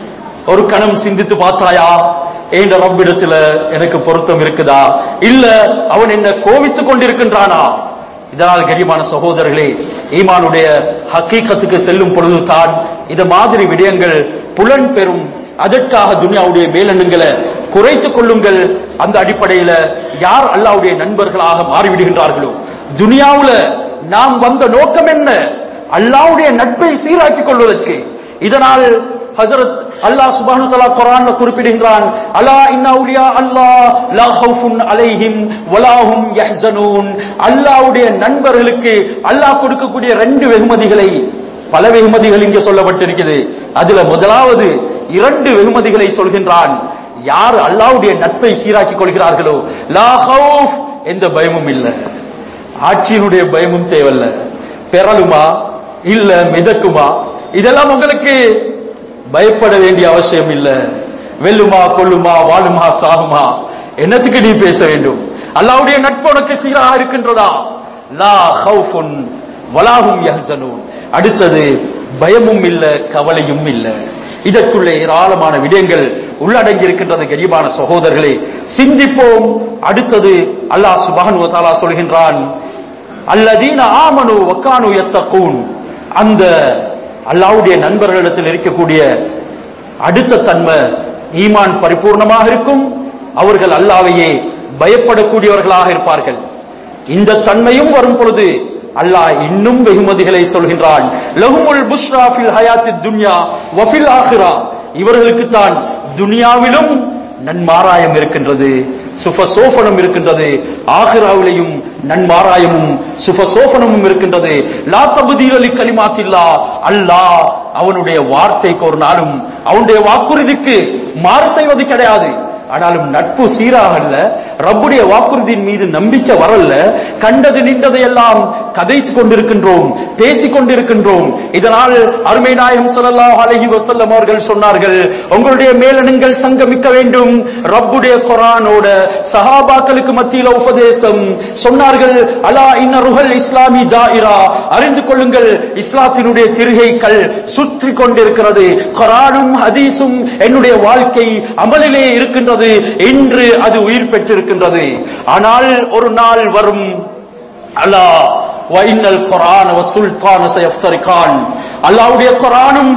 A: ஒரு கணம் சிந்தித்து பார்த்தாயா என்ற ரப்பிடத்துல எனக்கு பொருத்தம் இருக்குதா இல்ல அவன் என்ன கோவித்துக் கொண்டிருக்கின்றானா இதனால் கரிமான சகோதரர்களே ஈமானுடைய ஹக்கீக்கத்துக்கு செல்லும் பொழுது தான் இது மாதிரி விடயங்கள் புலன் பெறும் அதற்காக துனியாவுடைய மேலெண்ணங்களை குறைத்துக் கொள்ளுங்கள் அந்த அடிப்படையில யார் அல்லாவுடைய நண்பர்களாக மாறிவிடுகின்றார்களோ துனியாவுல நாம் வந்த நோக்கம் என்ன அல்லாவுடைய நட்பை சீராக்கிக் கொள்வதற்கு இதனால் ஹஜரத் அல்லாஹ் சுப்ஹானஹு வ தஆலா குர்ஆன்ல குறிப்பிடுகின்றான் அலா இன்ன அவுலியா அல்லாஹ் லா ஹவுஃபுன் அலைஹிம் வலா ஹும் யஹ்ஸனூன் அல்லாஹ்வுடைய நண்பர்களுக்கு அல்லாஹ் கொடுக்கக்கூடிய ரெண்டு வெகுமதிகளை பல வெகுமதிகள் இங்கே சொல்லப்பட்டிருக்கிறது அதுல முதலாவது இரண்டு வெகுமதிகளை சொல்கின்றான் யார் அல்லாஹ்வுடைய நட்பை சீராக்கிக் கொள்கிறார்களோ லா ஹவுஃப் எந்த பயமும் இல்லை ஆட்சியினுடைய பயமும் தேவையில்ல பெறலுமா இல்ல மிதக்குமா இதெல்லாம் உங்களுக்கு பயப்பட வேண்டிய அவசியம் இல்ல வெல்லுமா கொல்லுமா வாழுமா சாகுமா என்னத்துக்கு நீ பேச வேண்டும் அல்லாவுடைய நட்பு உனக்கு சீராக இருக்கின்றதா லா ஹவுஃபுன் வலாஹும் யஹ்சனூன் அடுத்தது பயமும் இல்ல கவலையும் இல்ல இதற்குள்ளே ஏராளமான விடயங்கள் உள்ளடங்கி இருக்கின்றது கரிபான சகோதரர்களே சிந்திப்போம் அடுத்தது அல்லாஹ் சுபஹானு வ தஆலா சொல்கின்றான் அல்லதீன ஆமனு வக்கானு யத்தகூன் அந்த அல்லாவுடைய நண்பர்களிடத்தில் இருக்கக்கூடிய அடுத்த தன்மை ஈமான் பரிபூர்ணமாக இருக்கும் அவர்கள் அல்லாவையே பயப்படக்கூடியவர்களாக இருப்பார்கள் இந்த தன்மையும் வரும் பொழுது அல்லாஹ் இன்னும் வெகுமதிகளை சொல்கின்றான் லஹுமுல் புஷ்ரா ஃபில் ஹயாத்தி துன்யா வஃபில் ஆஹிரா இவர்களுக்கு தான் துனியாவிலும் நன்மாராயம் இருக்கின்றது சுபசோபனம் இருக்கின்றது ஆஹிராவிலையும் நன்மாராயமும் சுபசோபனமும் இருக்கின்றது லா தபுதீலி கலிமாத்தில்லா அல்லாஹ் அவனுடைய வார்த்தைக்கு ஒரு நாளும் அவனுடைய வாக்குறுதிக்கு மாறு செய்வது கிடையாது ஆனாலும் நட்பு சீராக அல்ல ரப்புடைய வாக்குறுதியின் மீது நம்பிக்கை வரல கண்டது நின்றதை எல்லாம் கதைத்துக் கொண்டிருக்கின்றோம் பேசிக் கொண்டிருக்கின்றோம் இதனால் அருமை நாயகம் ஸல்லல்லாஹு அலைஹி வஸல்லம் அவர்கள் சொன்னார்கள் உங்களுடைய மேலனங்கள் சங்கமிக்க வேண்டும் ரப்புடைய குர்ஆனோட சஹாபாக்களுக்கு மத்தியில உபதேசம் சொன்னார்கள் அலா இன்ன ருஹல் இஸ்லாமி தாயிரா அறிந்து கொள்ளுங்கள் இஸ்லாத்தினுடைய திருகைகள் சுற்றி கொண்டிருக்கிறது குர்ஆனும் ஹதீஸும் என்னுடைய வாழ்க்கை அமலிலே இருக்கின்றது இன்று அது உயிர் பெற்றிருக்கின்றது ஆனால் ஒரு நாள் வரும் அலா வைனல் குரான் சுல்தான் சயஃப்தரிகான் அல்லாவுடைய குரானும்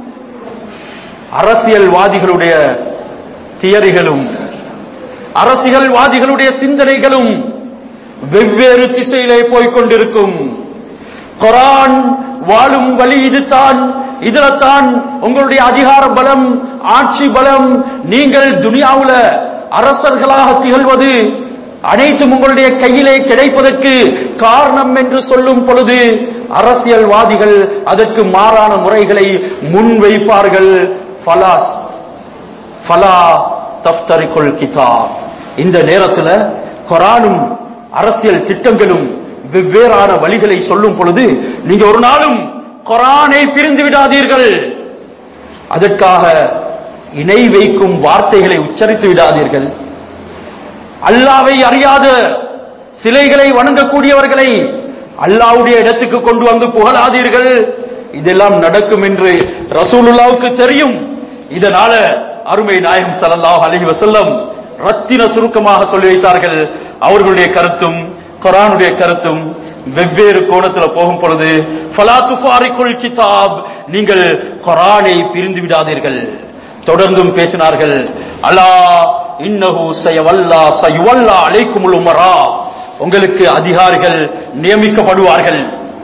A: அரசியல்வாதிகளுடைய தியரிகளும் அரசியல்வாதிகளுடைய சிந்தனைகளும் வெவ்வேறு திசையிலே போய்க் கொண்டிருக்கும் குரான் வாழும் வழி இதுதான் இதுலத்தான் உங்களுடைய அதிகார பலம் ஆட்சி பலம் நீங்கள் துனியாவுல அரசர்களாக திகழ்வது அனைத்தும் உங்களுடைய கையிலே கிடைப்பதற்கு காரணம் என்று சொல்லும் பொழுது அரசியல்வாதிகள் அதற்கு மாறான முறைகளை முன்வைப்பார்கள் ஃபலாஸ் ஃபலா தஃப்தரிக்குல் கிதாப் இந்த நேரத்துல குரானும் அரசியல் திட்டங்களும் வெவ்வேறான வழிகளை சொல்லும் பொழுது நீங்க ஒரு நாளும் குரானை பிரிந்து விடாதீர்கள் அதற்காக இணை வைக்கும் வார்த்தைகளை உச்சரித்து விடாதீர்கள் அல்லாவை அறியாத சிலைகளை வணங்கக்கூடியவர்களை அல்லாவுடைய இடத்துக்கு கொண்டு வந்து புகழாதீர்கள் இதெல்லாம் நடக்கும் என்று ரசூலுல்லாவுக்கு தெரியும் இதனால அருமை நாயகம் ஸல்லல்லாஹு அலைஹி வஸல்லம் ரத்தின சுருக்கமாக சொல்லி வைத்தார்கள் அவர்களுடைய கருத்தும் குரானுடைய கருத்தும் வெவ்வேறு கோணத்துல போகும் பொழுது ஃபலா துஃபாரிக்குல் கிதாப் நீங்கள் குரானை பிரிந்து விடாதீர்கள் தொடர்ந்தும் பேசினார்கள் அலா இன்னஹு சயவல்லா சயுவல்லா அலைக்குமுல் உமரா உங்களுக்கு அதிகாரிகள் நியமிக்கப்படுவார்கள்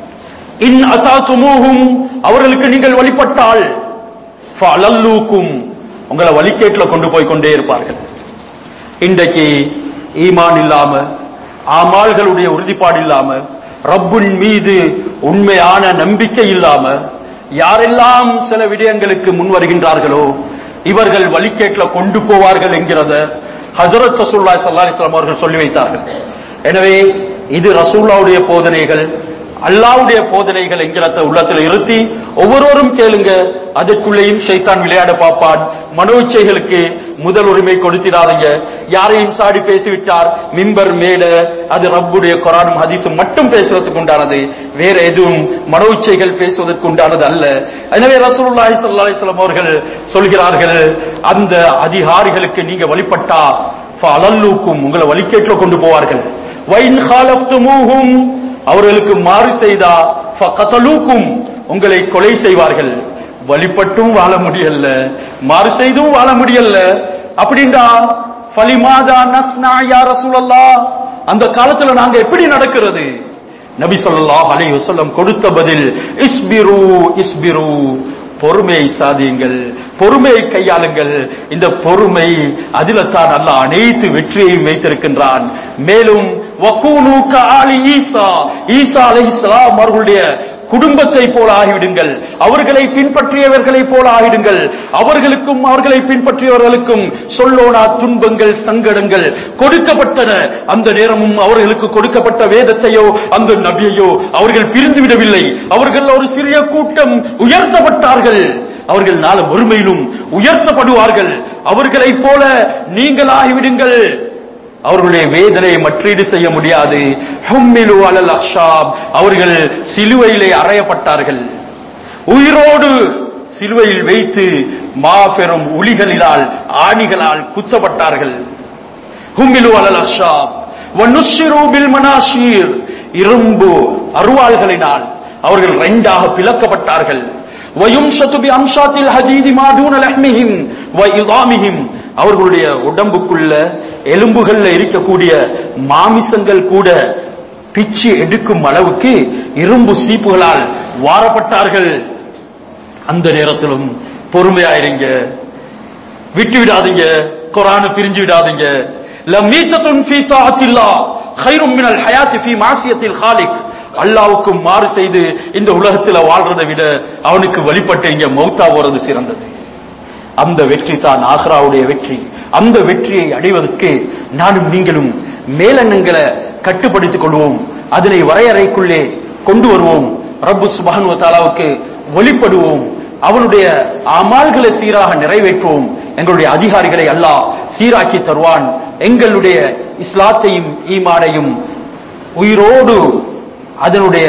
A: இன் அதாத்துமூஹும் அவர்களுக்கு நீங்கள் வழிபட்டால் ஃபலல்லூக்கும் உங்களை வழிகேட்டுல கொண்டு போய் கொண்டே இருப்பார்கள் இன்றைக்கு ஈமான் இல்லாம ஆமால்களுடைய உறுதிப்பாடு இல்லாம ரப்பின் மீது உண்மையான நம்பிக்கை இல்லாம யாரெல்லாம் சில விடயங்களுக்கு முன் வருகின்றார்களோ இவர்கள் வழிகேட்டுல கொண்டு போவார்கள் என்கிறத ஹசரத் ரசூல்லா ஸல்லல்லாஹு அலைஹி வஸல்லம் அவர்கள் சொல்லி வைத்தார்கள் எனவே இது ரசூல்லாவுடைய போதனைகள் அல்லாவுடைய போதனைகள் என்கிறத உள்ளத்தில் இருத்தி ஒவ்வொருவரும் கேளுங்க அதற்குள்ளேயும் ஷைத்தான் விளையாட பார்ப்பான் மனோச்சைகளுக்கு முதல் உரிமை கொடுத்திடாதீங்க யாரையும் சாடி பேசிவிட்டார் மிம்பர் மேல அது ரப்புடைய குரானும் ஹதீஸும் மட்டும் பேசுறதுக்கு உண்டானது வேற எதுவும் மனோச்சைகள் பேசுவதற்கு உண்டானது அல்ல எனவே ரசூலுல்லாஹி ஸல்லல்லாஹு அலைஹி வஸல்லம் அவர்கள் சொல்கிறார்கள் அந்த அதிகாரிகளுக்கு நீங்க வழிபட்டா ஃபலல்லூக்கும் உங்களை வழிகேட்டுல கொண்டு போவார்கள் வைன் ஹாலஃப்துமூஹும் அவர்களுக்கு மாறு செய்தா ஃபகதலூக்கும் உங்களை கொலை செய்வார்கள் வழிபட்டும் வாழ முடியல மாறு செய்தும் வாழ முடியல அப்படின்டா ஃபலிமாதா நஸ்னா யா ரசூலல்லாஹ் அந்த காலத்துல நாங்க எப்படி நடக்கிறது நபி ஸல்லல்லாஹு அலைஹி வஸல்லம் கொடுத்த பதில் இஸ்பிரு இஸ்பிரு பொறுமையை சாதியுங்கள் பொறுமையை கையாளுங்கள் இந்த பொறுமை அதில தான் அல்லாஹ் அனைத்து வெற்றியையும் வைத்திருக்கின்றான் மேலும் வக்கூனு கஆலி ஈசா ஈசா அலைஹிஸ்ஸலாம் அவர்களுடைய குடும்பத்தை போல ஆகிவிடுங்கள் அவர்களை பின்பற்றியவர்களை போல ஆகிடுங்கள் அவர்களுக்கும் அவர்களை பின்பற்றியவர்களுக்கும் சொல்லோனா துன்பங்கள் சங்கடங்கள் கொடுக்கப்பட்டன அந்த நேரமும் அவர்களுக்கு கொடுக்கப்பட்ட வேதத்தையோ அந்த நபியையோ அவர்கள் பிரிந்து விடவில்லை அவர்கள் ஒரு சிறிய கூட்டம் உயர்த்தப்பட்டார்கள் அவர்கள் நாள வறுமையிலும் உயர்த்தப்படுவார்கள் அவர்களைப் போல நீங்கள் ஆகிவிடுங்கள் அவர்களுடைய வேதனையை மற்றீடு செய்ய முடியாது ஹும்மிலு அலல் அக்ஷாப் அவர்கள் சிலுவையிலே அறையப்பட்டார்கள் உயிரோடு சிலுவையில் வைத்து மாபெரும் உளிகளினால் ஆணிகளால் குத்தப்பட்டார்கள் ஹும்மிலு அலல் அக்ஷாப் வனுஷிரு பில் மனாஷீர் இரும்பு அருவாள்களினால் அவர்கள் ரெண்டாக பிளக்கப்பட்டார்கள் வயும்சத்து பி அம்சாத்தில் ஹதீதி மாதூன லஹ்மிஹிம் வ இதாமிஹிம் அவர்களுடைய உடம்புக்குள்ள எலும்புகள்ல இருக்கக்கூடிய மாமிசங்கள் கூட பிச்சு எடுக்கும் அளவுக்கு இரும்பு சீப்புகளால் வாரப்பட்டார்கள் அந்த நேரத்திலும் பொறுமையாயிருங்க விட்டு விடாதீங்க குரான பிரிஞ்சு விடாதீங்க லமீத்தத்துன் ஃபீ தாஅத்தில்லா கைரும் மினல் ஹயாத்தி ஃபீ மாசியத்தில் காலிக் அல்லாவுக்கும் மாறு செய்து இந்த உலகத்துல வாழ்றதை விட அவனுக்கு வழிபட்டு இங்க மௌத்தா போறது சிறந்தது அந்த வெற்றி தான் ஆக்ராவுடைய வெற்றி அந்த வெற்றியை அடைவதற்கு நானும் நீங்களும் மேலெண்ணங்களை கட்டுப்படுத்திக் கொள்வோம் அதனை வரையறைக்குள்ளே கொண்டு வருவோம் ரப்பு சுபஹானு தாலாவுக்கு வழிபடுவோம் அவனுடைய அமால்களை சீராக நிறைவேற்றுவோம் எங்களுடைய அதிகாரிகளை அல்லாஹ் சீராக்கி தருவான் எங்களுடைய இஸ்லாத்தையும் ஈமானையும் உயிரோடு அதனுடைய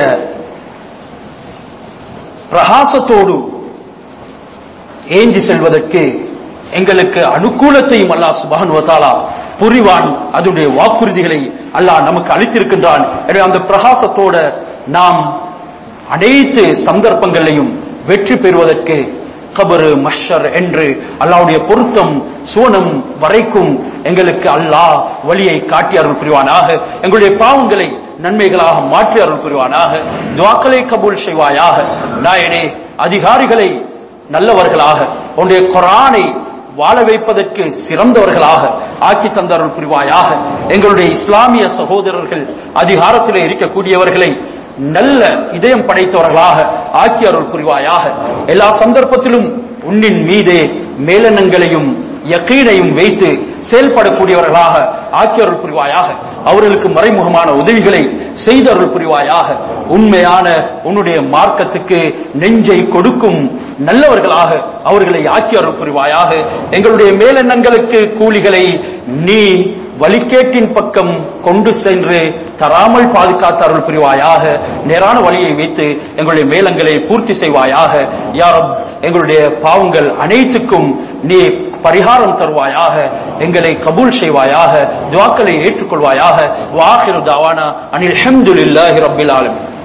A: பிரகாசத்தோடு ஏந்தி செல்வதற்கு எங்களுக்கு அனுகூலத்தையும் அல்லாஹ் சுபஹன் வத்தாலா புரிவான் அதனுடைய வாக்குறுதிகளை அல்லாஹ் நமக்கு அளித்திருக்கின்றான் எனவே அந்த பிரகாசத்தோட நாம் அனைத்து சந்தர்ப்பங்களையும் வெற்றி பெறுவதற்கு கபரு மஷர் என்று அல்லாவுடைய பொருத்தம் சோனம் வரைக்கும் எங்களுக்கு அல்லாஹ் வழியை காட்டி அருள் புரிவானாக எங்களுடைய பாவங்களை நன்மைகளாக மாற்றி அருள் புரிவானாக துவாக்களை கபூல் செய்வாயாக நாயனே அதிகாரிகளை நல்லவர்களாக உன்னுடைய குரானை வாழ வைப்பதற்கு சிறந்தவர்களாக ஆக்கி தந்தருள் புரிவாயாக எங்களுடைய இஸ்லாமிய சகோதரர்கள் அதிகாரத்திலே இருக்கக்கூடியவர்களை நல்ல இதயம் படைத்தவர்களாக ஆக்கி அருள் புரிவாயாக எல்லா சந்தர்ப்பத்திலும் உன்னின் மீதே மேலெண்ணங்களையும் யக்கீனையும் வைத்து செயல்படக்கூடியவர்களாக ஆக்கி அருள் புரிவாயாக அவர்களுக்கு மறைமுகமான உதவிகளை செய்து அருள் புரிவாயாக உண்மையான உன்னுடைய மார்க்கத்துக்கு நெஞ்சை கொடுக்கும் நல்லவர்களாக அவர்களை ஆக்கி அருள் புரிவாயாக எங்களுடைய மேலெண்ணங்களுக்கு கூலிகளை நீ வழிகேட்டின் பக்கம் கொண்டு சென்று தராமல் பாதுகாத்து அருள் புரிவாயாக நேரான வழியை வைத்து எங்களுடைய மேலங்களை பூர்த்தி செய்வாயாக யாரப் எங்களுடைய பாவங்கள் அனைத்துக்கும் நீ பரிகாரம் தருவாயாக எங்களை கபூல் செய்வாயாக துவாக்களை ஏற்றுக்கொள்வாயாக வாஹிரு தாவானா அனில் ஹம்துலில்லாஹி ரப்பில் ஆலமீன்